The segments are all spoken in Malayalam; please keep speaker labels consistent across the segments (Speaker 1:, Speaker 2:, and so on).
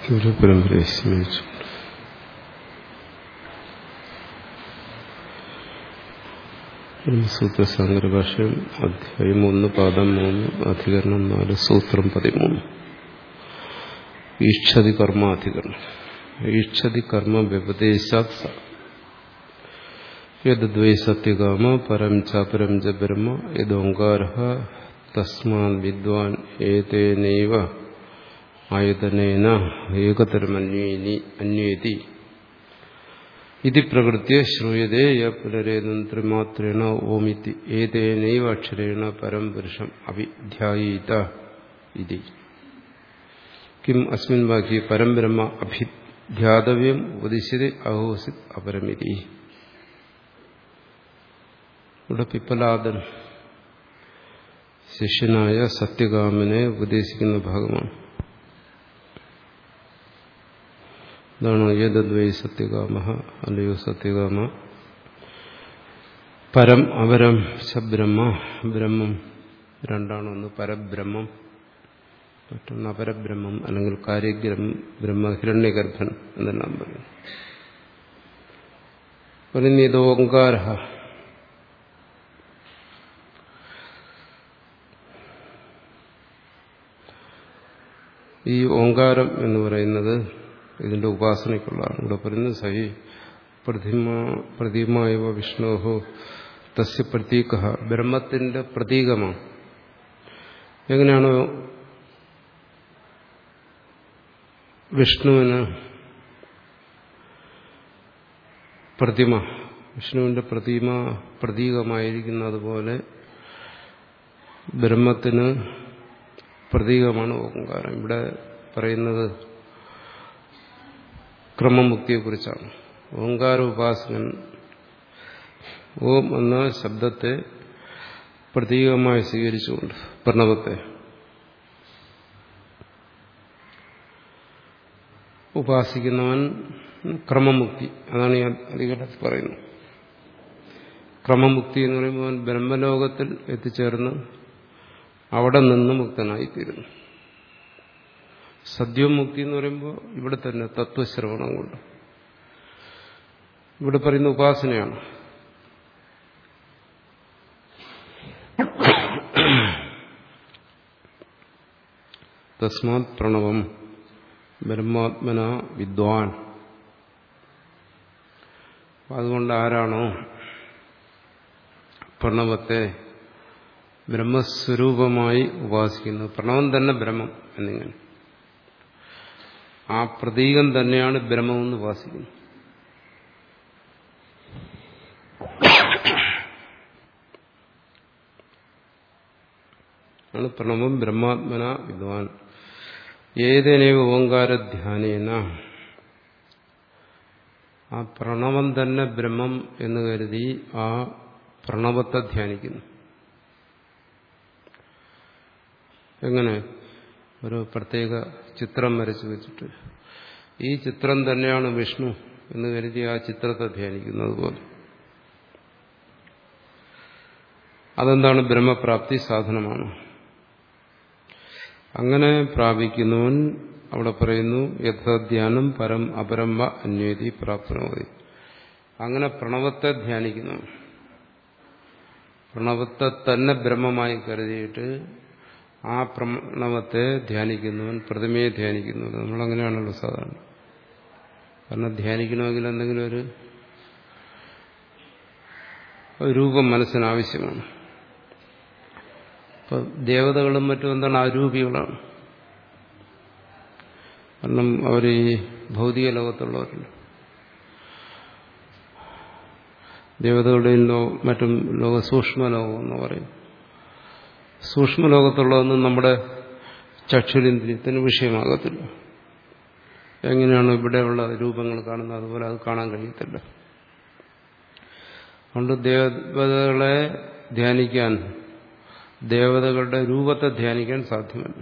Speaker 1: ഗുരുപരമ്പരയെ സ്മരിച്ചു സൂത്രസാങ്കര ഭാഷയിൽ അധ്യായം ഒന്ന് പാദം മൂന്ന് അധികരണം നാല് സൂത്രം പതിമൂന്ന് ഈക്ഷതി കർമാധികരണം ഈക്ഷതി കർമ്മ വ്യപദേശാത് യദ്വൈ സത്യകാമ പരം ചാപരം ച ബ്രഹ്മ യദോങ്കാര തസ്മാൻ വിദ്വാൻ ഏതേനൈവ ആയതനേന ഏകതരമന്വേനി അന്വേതി ഇതി പ്രകൃത്യ ശ്രൂയതേ യ പുനരേതന്ത്രമാത്രേണ ഓമിതി ഏതേനൈവ അക്ഷരേണ പരം പുരുഷം അഭിധ്യായീത ഇതി കിം അസ്മിൻ വാക്യെ പരം ബ്രഹ്മ അഭിധ്യാതവ്യം ഉപദിശ്യത അഹോസിത് അപരമിതി ഇവിടെ പിപ്പലാദൻ ശിഷ്യനായ സത്യകാമനെ ഉപദേശിക്കുന്ന ഭാഗമാണ് ഇതാണ് ഏതദ്വൈ സത്യകാമ അല്ലയോ സത്യകാമ പരം അപരം സബ്രഹ്മ ബ്രഹ്മം രണ്ടാണൊന്ന് പരബ്രഹ്മം മറ്റൊന്ന് അപരബ്രഹ്മം അല്ലെങ്കിൽ കാര്യഗ്രഹം ബ്രഹ്മ ഹിരണ്യഗർഭൻ എന്നെല്ലാം പറയും പറയുന്ന ഇത് ഓങ്കാര ഈ ഓങ്കാരം എന്ന് പറയുന്നത് ഇതിന്റെ ഉപാസനയ്ക്കുള്ളതാണ് ഇവിടെ പറയുന്നത് സഹി പ്രതിമ പ്രതിമായവ വിഷ്ണോഹോ തസ്യ പ്രതീക ബ്രഹ്മത്തിന്റെ പ്രതീകമാണ് എങ്ങനെയാണോ വിഷ്ണുവിന് പ്രതിമ വിഷ്ണുവിന്റെ പ്രതിമ പ്രതീകമായിരിക്കുന്നത് പോലെ ബ്രഹ്മത്തിന് പ്രതീകമാണ് ഓങ്കാരം ഇവിടെ പറയുന്നത് ക്രമമുക്തിയെക്കുറിച്ചാണ് ഓങ്കാര ഉപാസകൻ ഓം എന്ന ശബ്ദത്തെ പ്രതീകമായി സ്വീകരിച്ചുകൊണ്ട് പ്രണവത്തെ ഉപാസിക്കുന്നവൻ ക്രമമുക്തി അതാണ് ഞാൻ അധികത്തിൽ പറയുന്നത് ക്രമമുക്തി എന്ന് പറയുമ്പോൾ അവൻ ബ്രഹ്മലോകത്തിൽ എത്തിച്ചേർന്ന് അവിടെ നിന്ന് മുക്തനായിത്തീരുന്നു സദ്യോമുക്തി എന്ന് പറയുമ്പോൾ ഇവിടെ തന്നെ തത്വശ്രവണം കൊണ്ട് ഇവിടെ പറയുന്ന ഉപാസനയാണ് തസ്മാത് പ്രണവം ബ്രഹ്മാത്മന വിദ്വാൻ അതുകൊണ്ട് ആരാണോ പ്രണവത്തെ ബ്രഹ്മസ്വരൂപമായി ഉപാസിക്കുന്നത് പ്രണവം തന്നെ ബ്രഹ്മം എന്നിങ്ങനെ ആ പ്രതീകം തന്നെയാണ് ബ്രഹ്മമെന്ന് ഉപാസിക്കുന്നത് ആണ് പ്രണവം ബ്രഹ്മാത്മന വിദ്വാൻ ഏതേനേവ ഓങ്കാരധ്യാനേന ആ പ്രണവം തന്നെ ബ്രഹ്മം എന്ന് കരുതി ആ പ്രണവത്തെ ധ്യാനിക്കുന്നു എങ്ങനെ ഒരു പ്രത്യേക ചിത്രം വരച്ചു വെച്ചിട്ട് ഈ ചിത്രം തന്നെയാണ് വിഷ്ണു എന്ന് കരുതി ആ ചിത്രത്തെ ധ്യാനിക്കുന്നത് പോലെ അതെന്താണ് ബ്രഹ്മപ്രാപ്തി സാധനമാണ് അങ്ങനെ പ്രാപിക്കുന്നവൻ അവിടെ പറയുന്നു യഥാധ്യാനം പരം അപരം വ അന്വേതി പ്രാപ്തനോതി അങ്ങനെ പ്രണവത്തെ ധ്യാനിക്കുന്നു പ്രണവത്തെ തന്നെ ബ്രഹ്മമായി കരുതിയിട്ട് ആ പ്രണവത്തെ ധ്യാനിക്കുന്നവൻ പ്രതിമയെ ധ്യാനിക്കുന്നവൻ നമ്മളങ്ങനെയാണല്ലോ സാധാരണ കാരണം ധ്യാനിക്കണമെങ്കിൽ എന്തെങ്കിലും ഒരു രൂപം മനസ്സിനാവശ്യമാണ് ഇപ്പൊ ദേവതകളും മറ്റും എന്താണ് അരൂപികളാണ് കാരണം അവർ ഈ ഭൗതിക ലോകത്തുള്ളവരല്ല ദേവതകളുടെയും മറ്റും ലോക സൂക്ഷ്മലോകം എന്ന് പറയും സൂക്ഷ്മലോകത്തുള്ളതൊന്നും നമ്മുടെ ചക്ഷുരിന്ദ്രിയത്തിന് വിഷയമാകത്തില്ല എങ്ങനെയാണ് ഇവിടെയുള്ള രൂപങ്ങൾ കാണുന്നത് അതുപോലെ അത് കാണാൻ കഴിയത്തില്ല അതുകൊണ്ട് ദേവതകളെ ധ്യാനിക്കാൻ ദേവതകളുടെ രൂപത്തെ ധ്യാനിക്കാൻ സാധ്യമല്ല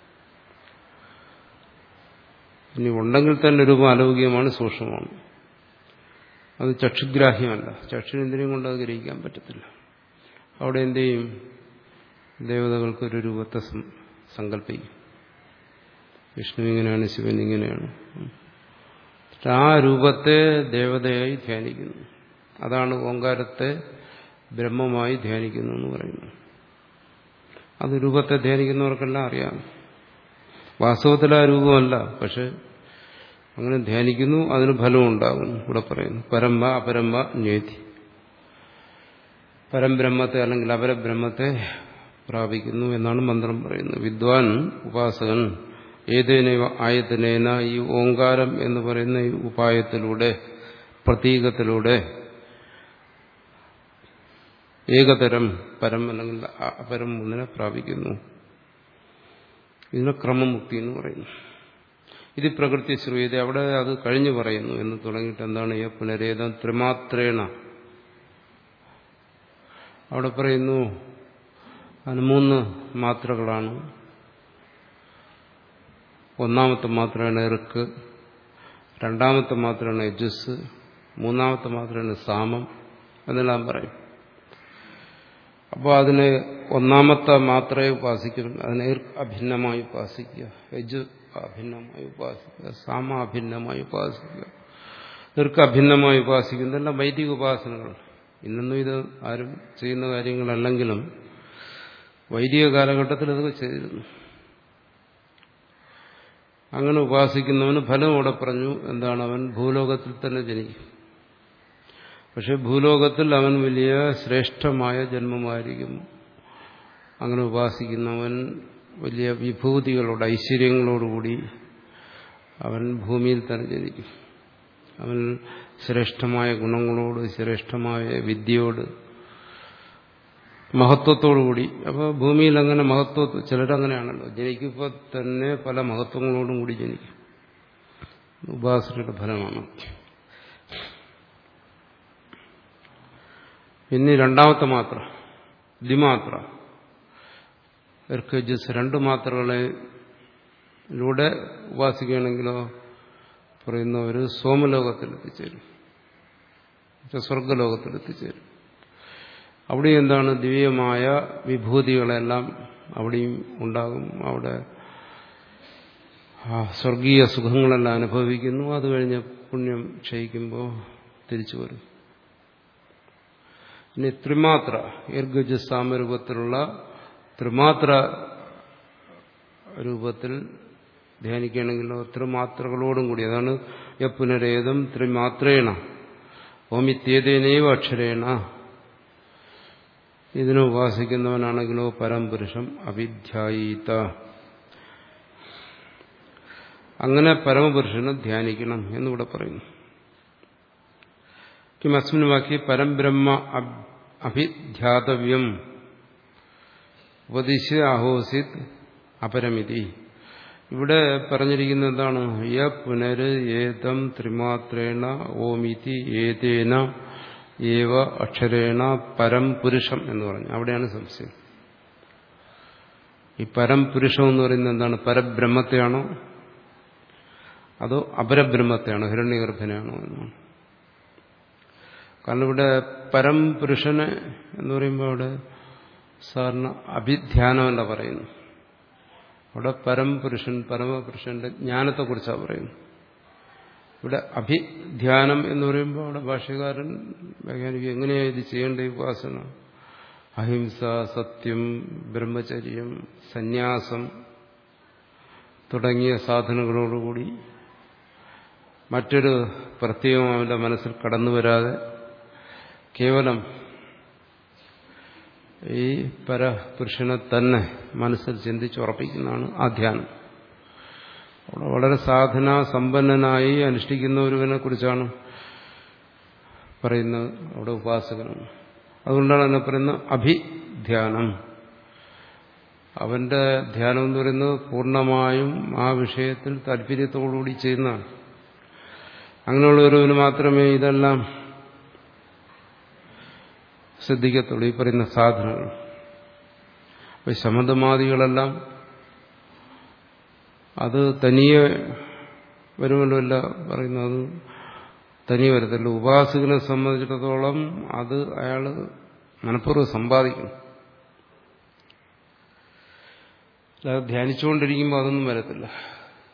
Speaker 1: ഇനി ഉണ്ടെങ്കിൽ തന്നെ രൂപം അലൗകികമാണ് സൂക്ഷ്മമാണ് അത് ചക്ഷുഗ്രാഹ്യമല്ല ചക്ഷുരേന്ദ്രിയം കൊണ്ട് അത് ഗ്രഹിക്കാൻ പറ്റത്തില്ല അവിടെ എന്ത് ചെയ്യും ദേവതകൾക്കൊരു രൂപത്തെ സങ്കല്പിക്കും വിഷ്ണു ഇങ്ങനെയാണ് ശിവൻ ഇങ്ങനെയാണ് ആ രൂപത്തെ ദേവതയായി ധ്യാനിക്കുന്നു അതാണ് ഓങ്കാരത്തെ ബ്രഹ്മമായി ധ്യാനിക്കുന്നു എന്ന് പറയുന്നു അത് രൂപത്തെ ധ്യാനിക്കുന്നവർക്കെല്ലാം അറിയാം വാസ്തവത്തിൽ ആ രൂപമല്ല പക്ഷെ അങ്ങനെ ധ്യാനിക്കുന്നു അതിന് ഫലവും ഉണ്ടാകുന്നു ഇവിടെ പറയുന്നു പരമ്പ അപരമ്പ ന്യേതി പരംബ്രഹ്മത്തെ അല്ലെങ്കിൽ അപരബ്രഹ്മത്തെ പ്രാപിക്കുന്നു എന്നാണ് മന്ത്രം പറയുന്നത് വിദ്വാൻ ഉപാസകൻ ഏതേനൈവ ആയത്തിനേന ഈ ഓങ്കാരം എന്ന് പറയുന്ന ഈ ഉപായത്തിലൂടെ പ്രതീകത്തിലൂടെ ഏകതരം പരം അല്ലെങ്കിൽ അപരം ഒന്നിനെ പ്രാപിക്കുന്നു ഇതിനെ ക്രമമുക്തി എന്ന് പറയുന്നു ഇത് പ്രകൃതി ശ്രൂയത അവിടെ അത് കഴിഞ്ഞു പറയുന്നു എന്ന് തുടങ്ങിയിട്ട് എന്താണ് ഈ പുനരേതം ത്രിമാത്രേണ അവിടെ പറയുന്നു അതിന് മൂന്ന് മാത്രകളാണ് ഒന്നാമത്തെ മാത്രമാണ് എറുക്ക് രണ്ടാമത്തെ മാത്രമാണ് യജുസ് മൂന്നാമത്തെ മാത്രമാണ് സാമം എന്നെല്ലാം പറയും അപ്പോൾ അതിന് ഒന്നാമത്തെ മാത്രമേ ഉപാസിക്കുന്നു അതിനെ അഭിന്നമായി ഉപാസിക്കുക യജു അഭിന്നമായി ഉപാസിക്കുക സാമ അഭിന്നമായി ഉപാസിക്കുക ദീർഘ അഭിന്നമായി ഉപാസിക്കുന്ന എല്ലാം വൈദിക ഉപാസനകൾ ഇന്നൊന്നും ഇത് ആരും ചെയ്യുന്ന കാര്യങ്ങളല്ലെങ്കിലും വൈദിക കാലഘട്ടത്തിൽ ഇതൊക്കെ ചെയ്തിരുന്നു അങ്ങനെ ഉപാസിക്കുന്നവന് ഫലം അവിടെ പറഞ്ഞു എന്താണ് അവൻ ഭൂലോകത്തിൽ തന്നെ ജനിക്കും പക്ഷെ ഭൂലോകത്തിൽ അവൻ വലിയ ശ്രേഷ്ഠമായ ജന്മമായിരിക്കും അങ്ങനെ ഉപാസിക്കുന്നവൻ വലിയ വിഭൂതികളോട് ഐശ്വര്യങ്ങളോടുകൂടി അവൻ ഭൂമിയിൽ തന്നെ ജനിക്കും അവൻ ശ്രേഷ്ഠമായ ഗുണങ്ങളോട് ശ്രേഷ്ഠമായ വിദ്യയോട് മഹത്വത്തോടുകൂടി അപ്പോൾ ഭൂമിയിൽ അങ്ങനെ മഹത്വ ചിലരങ്ങനെയാണല്ലോ ജനിക്കുമ്പോൾ തന്നെ പല മഹത്വങ്ങളോടും കൂടി ജനിക്കും ഉപാസനയുടെ ഫലമാണ് പിന്നെ രണ്ടാമത്തെ മാത്ര ദ്വിമാത്ര എർക്കജസ് രണ്ട് മാത്രകളിലൂടെ ഉപാസിക്കുകയാണെങ്കിലോ പറയുന്നവർ സോമലോകത്തിൽ എത്തിച്ചേരും സ്വർഗലോകത്തിൽ എത്തിച്ചേരും അവിടെ എന്താണ് ദിവ്യമായ വിഭൂതികളെല്ലാം അവിടെയും ഉണ്ടാകും അവിടെ സ്വർഗീയ സുഖങ്ങളെല്ലാം അനുഭവിക്കുന്നു അത് കഴിഞ്ഞ് പുണ്യം ക്ഷയിക്കുമ്പോൾ തിരിച്ചു വരും ഇനി ത്രിമാത്ര ഈർഗജസാമ രൂപത്തിലുള്ള ത്രിമാത്ര രൂപത്തിൽ ധ്യാനിക്കുകയാണെങ്കിലോ ത്രിമാത്രകളോടും കൂടി അതാണ് യപ്പുനരേതം ത്രിമാത്രേണ ഓമിത്യേതേനൈവ അക്ഷരേണ ഇതിനെ ഉപാസിക്കുന്നവനാണെങ്കിലോ പരംപുരുഷം അവിധ്യായീത അങ്ങനെ പരമപുരുഷനെ ധ്യാനിക്കണം എന്നിവിടെ പറയുന്നു കിമസ്മിൻ വാക്യ പരംബ്രഹ്മ അഭിധ്യാതവ്യം ഉപദിശ്യ അഹോസിത് അപരമിതി ഇവിടെ പറഞ്ഞിരിക്കുന്നത് എന്താണ് യ പുനര് ഏതം ത്രിമാത്രേണ ഓമിതി ഏതേന ഏവ അക്ഷരേണ പരം പുരുഷം എന്ന് പറഞ്ഞു അവിടെയാണ് സംശയം ഈ പരം പുരുഷം എന്ന് പറയുന്നത് എന്താണ് പരബ്രഹ്മത്തെയാണോ അതോ അപരബ്രഹ്മത്തെയാണോ ഹിരണ്യഗർഭനാണോ എന്നാണ് കാരണം ഇവിടെ പരം പുരുഷന് എന്ന് പറയുമ്പോൾ അവിടെ സാറിന് അഭിധ്യാനമല്ല പറയുന്നു അവിടെ പരംപുരുഷൻ പരമപുരുഷന്റെ ജ്ഞാനത്തെക്കുറിച്ചാണ് പറയുന്നത് ഇവിടെ അഭിധ്യാനം എന്ന് പറയുമ്പോൾ അവിടെ ഭാഷ്യകാരൻ വ്യാഖ്യാനിക്കും എങ്ങനെയാണ് ഇത് ചെയ്യേണ്ട ഉപാസന അഹിംസ സത്യം ബ്രഹ്മചര്യം സന്യാസം തുടങ്ങിയ സാധനങ്ങളോടുകൂടി മറ്റൊരു പ്രത്യേകം അവന്റെ മനസ്സിൽ കടന്നു വരാതെ കേവലം ഈ പരപുരുഷനെ തന്നെ മനസ്സിൽ ചിന്തിച്ചുറപ്പിക്കുന്നതാണ് ആ ധ്യാനം അവിടെ വളരെ സാധന സമ്പന്നനായി അനുഷ്ഠിക്കുന്ന ഒരുവനെ കുറിച്ചാണ് പറയുന്നത് അവിടെ ഉപാസകനാണ് അതുകൊണ്ടാണ് എന്നെ പറയുന്നത് അഭിധ്യാനം അവന്റെ ധ്യാനം എന്ന് പറയുന്നത് പൂർണ്ണമായും ആ വിഷയത്തിൽ താല്പര്യത്തോടുകൂടി ചെയ്യുന്നതാണ് അങ്ങനെയുള്ള ഒരുവന് മാത്രമേ ഇതെല്ലാം ശ്രദ്ധിക്കത്തുള്ളൂ ഈ പറയുന്ന സാധനങ്ങൾ അപ്പൊ ശമതമാദികളെല്ലാം അത് തനിയെ വരുമല്ലോ അല്ല പറയുന്നത് തനിയെ വരത്തില്ല ഉപാസകനെ സംബന്ധിച്ചിടത്തോളം അത് അയാൾ മനഃപൂർവ്വം സമ്പാദിക്കും അല്ലാതെ ധ്യാനിച്ചുകൊണ്ടിരിക്കുമ്പോൾ അതൊന്നും വരത്തില്ല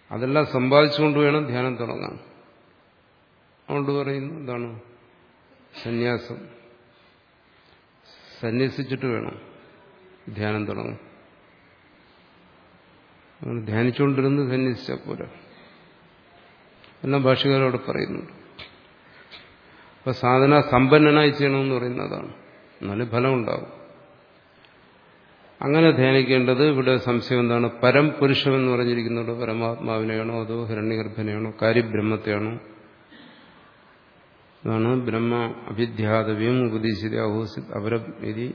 Speaker 1: അതെല്ലാം സമ്പാദിച്ചുകൊണ്ട് വേണം ധ്യാനം തുടങ്ങാൻ അതുകൊണ്ട് പറയുന്നു എന്താണ് സന്യാസം സന്യസിച്ചിട്ട് വേണം ധ്യാനം തുടങ്ങാൻ അങ്ങനെ ധ്യാനിച്ചുകൊണ്ടിരുന്ന് സന്യസിച്ചാൽ പോരാ എല്ലാം ഭാഷകാരോട് പറയുന്നുണ്ട് അപ്പൊ സാധന സമ്പന്നനായി ചെയ്യണമെന്ന് പറയുന്നതാണ് എന്നാലേ ഫലം ഉണ്ടാവും അങ്ങനെ ധ്യാനിക്കേണ്ടത് ഇവിടെ സംശയം എന്താണ് പരംപുരുഷം എന്ന് പറഞ്ഞിരിക്കുന്നത് പരമാത്മാവിനെയാണോ അതോ ഹിരണ്യഗർഭനെയാണോ കാര്യബ്രഹ്മത്തെയാണോ അതാണ് ബ്രഹ്മ അഭിധ്യാതവ്യം ഉപദേശിത അഹോസിത് അപരം ഇതി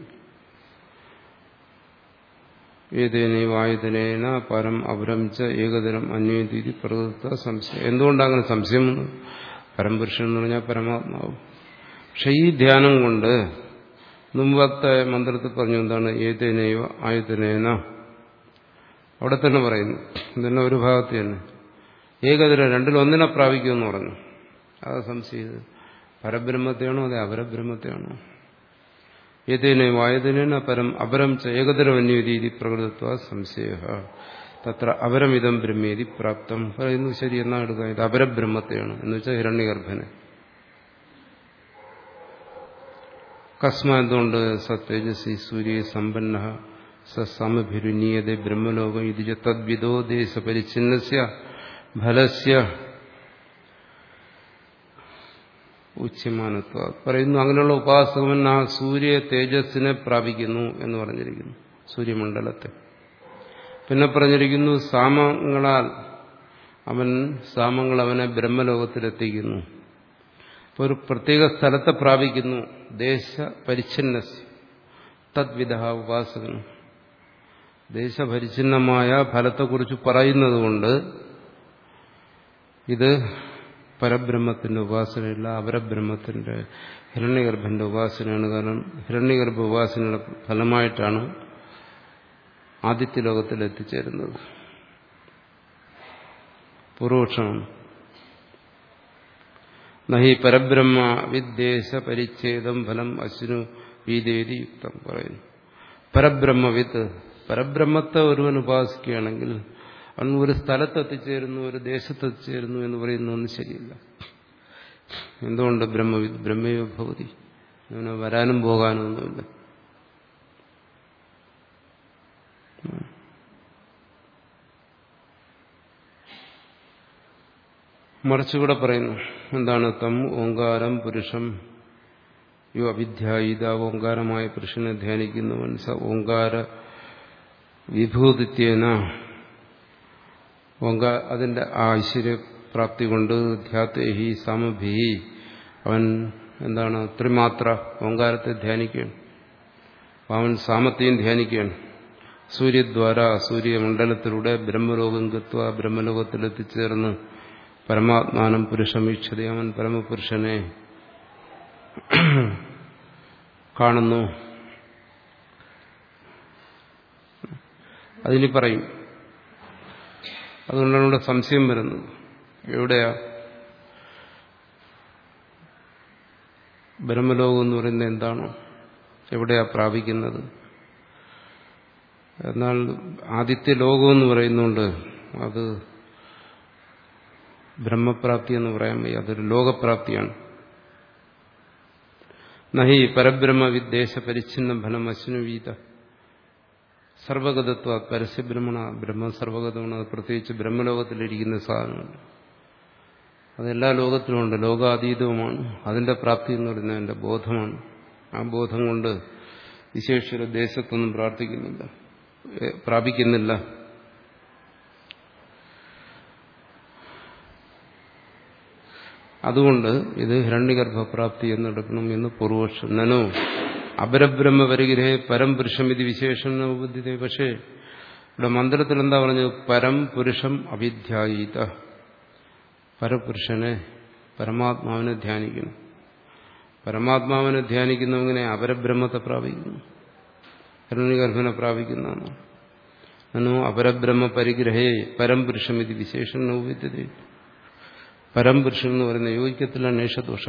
Speaker 1: ഏതേനൈവായുധനേന പരം അപരം ച ഏകതരം അന്വേതി പ്രകൃത സംശയം എന്തുകൊണ്ടാണ് അങ്ങനെ സംശയം പരംപുരുഷൻ എന്ന് പറഞ്ഞാൽ പരമാത്മാവ് പക്ഷെ ഈ ധ്യാനം കൊണ്ട് മുമ്പത്തെ മന്ത്രത്തിൽ പറഞ്ഞു എന്താണ് ഏതേനൈവ ആയുധനേന അവിടെ തന്നെ പറയുന്നു ഇതന്നെ ഒരു ഭാഗത്ത് തന്നെ ഏകതരം രണ്ടിലൊന്നിനെ പ്രാപിക്കുമെന്ന് പറഞ്ഞു അത് സംശയം പരബ്രഹ്മത്തെയാണോ അതെ അപരബ്രഹ്മത്തെയാണോ ഏതേനെ വായതനേന പരം അപരം ച ഏകതരവന്യരീതി പ്രകൃതത്വ സംശയ തത്ര അപരമിതം ബ്രഹ്മേതി പ്രാപ്തം പറയുന്നു ശരി എന്നാ എടുക്കുക ഇത് അപരബ്രഹ്മത്തെയാണ് എന്ന് വെച്ചാൽ ഹിരണ്യഗർഭനെ കസ്മാതുകൊണ്ട് സ തേജസ്വി സൂര്യ സമ്പന്ന സ സമഭിരുനീയത ബ്രഹ്മലോകം ഇത് തദ്വിദോ ദേശപരിച്ഛിന്നസ്യ ഫലസ്യ ഉച്യമാനത്വ പറയുന്നു അങ്ങനെയുള്ള ഉപാസകൻ ആ സൂര്യ തേജസ്സിനെ പ്രാപിക്കുന്നു എന്ന് പറഞ്ഞിരിക്കുന്നു സൂര്യമണ്ഡലത്തെ പിന്നെ പറഞ്ഞിരിക്കുന്നു സാമങ്ങളാൽ അവൻ സാമങ്ങൾ അവനെ ബ്രഹ്മലോകത്തിലെത്തിക്കുന്നു അപ്പോൾ ഒരു പ്രത്യേക സ്ഥലത്തെ പ്രാപിക്കുന്നു ദേശ പരിച്ഛിന്നസ് തദ്വിധ ഉപാസകൻ ദേശപരിച്ഛിന്നമായ ഫലത്തെക്കുറിച്ച് പറയുന്നതുകൊണ്ട് ഇത് പരബ്രഹ്മത്തിന്റെ ഉപാസനയല്ല അപരബ്രഹ്മത്തിന്റെ ഹിരണ്യഗർഭന്റെ ഉപാസനയാണ് കാരണം ഹിരണ്യഗർഭ ഉപാസനയുടെ ഫലമായിട്ടാണ് ആദിത്യ ലോകത്തിൽ എത്തിച്ചേരുന്നത് പൂർവക്ഷമാണ് നഹി പരബ്രഹ്മ വിദ്ദേശ പരിച്ഛേദം ഫലം അശ്നു വീതേതി യുക്തം പറയുന്നു പരബ്രഹ്മവിത്ത് പരബ്രഹ്മത്തെ ഒരുവൻ ഉപാസിക്കുകയാണെങ്കിൽ അവൻ ഒരു സ്ഥലത്തെത്തിച്ചേരുന്നു ഒരു ദേശത്തെത്തിച്ചേരുന്നു എന്ന് പറയുന്നൊന്നും ശരിയില്ല എന്തുകൊണ്ട് ബ്രഹ്മവിദ് ബ്രഹ്മയോ ഭവതി അവന് വരാനും പോകാനും ഒന്നുമില്ല മറിച്ചുകൂടെ പറയുന്നു എന്താണ് തം ഓങ്കാരം പുരുഷം യോ അവിദ്യായിത ഓങ്കാരമായ പുരുഷനെ ധ്യാനിക്കുന്നവൻ സ ഓങ്കാര വിഭൂതിത്യേന ഓങ്ക അതിന്റെ ആ ഐശ്വര്യപ്രാപ്തി കൊണ്ട് ധ്യാത്തേഹി സമഭി അവൻ എന്താണ് ത്രിമാത്ര ഓങ്കാരത്തെ ധ്യാനിക്കുകയാണ് അവൻ സാമത്തെയും ധ്യാനിക്കുകയാണ് സൂര്യദ്വാര സൂര്യമണ്ഡലത്തിലൂടെ ബ്രഹ്മലോകം ഗത്വ ബ്രഹ്മലോകത്തിലെത്തിച്ചേർന്ന് പരമാത്മാനം പുരുഷമീക്ഷത അവൻ പരമപുരുഷനെ കാണുന്നു അതിനി പറയും അതുകൊണ്ടാണ് ഇവിടെ സംശയം വരുന്നത് എവിടെയാ ബ്രഹ്മലോകം എന്ന് പറയുന്നത് എന്താണോ എവിടെയാ പ്രാപിക്കുന്നത് എന്നാൽ ആദിത്യ ലോകം എന്ന് പറയുന്നുണ്ട് അത് ബ്രഹ്മപ്രാപ്തി എന്ന് പറയാൻ വയ്യ അതൊരു ലോകപ്രാപ്തിയാണ് നഹി പരബ്രഹ്മ വിദ്ദേശ പരിച്ഛിന്ന ഫലം അശ്നുവീത സർവഗതത്വ പരസ്യബ്രഹ്മണ ബ്രഹ്മ സർവഗതമാണ് അത് പ്രത്യേകിച്ച് ബ്രഹ്മലോകത്തിലിരിക്കുന്ന സാധനമുണ്ട് അതെല്ലാ ലോകത്തിലുമുണ്ട് ലോകാതീതവുമാണ് അതിന്റെ പ്രാപ്തി എന്ന് പറയുന്നത് എൻ്റെ ബോധമാണ് ആ ബോധം കൊണ്ട് വിശേഷിച്ച ദേശത്തൊന്നും പ്രാർത്ഥിക്കുന്നില്ല പ്രാപിക്കുന്നില്ല അതുകൊണ്ട് ഇത് ഹിരണ്യഗർഭപ്രാപ്തി എന്നെടുക്കണം എന്ന് പൂർവക്ഷം നനോ അപരബ്രഹ്മ പരിഗ്രഹേ പരം പുരുഷം ഇത് വിശേഷം ഉപദ്ധ്യത പക്ഷേ ഇവിടെ മന്ത്രത്തിൽ എന്താ പറഞ്ഞത് പരം പുരുഷം അവിധ്യായീത പരപുരുഷനെ പരമാത്മാവിനെ ധ്യാനിക്കണം പരമാത്മാവിനെ ധ്യാനിക്കുന്നവങ്ങനെ അപരബ്രഹ്മത്തെ പ്രാപിക്കുന്നു ഹിരണ്യഗർഭനെ പ്രാപിക്കുന്നതാണ് നനോ അപരബ്രഹ്മ പരിഗ്രഹേ പരം പുരുഷം ഇത് വിശേഷം ഉപദ്ധ്യത പരംപുരുഷൻ എന്ന് പറയുന്ന യോഗ്യത്തില നേഷദോഷ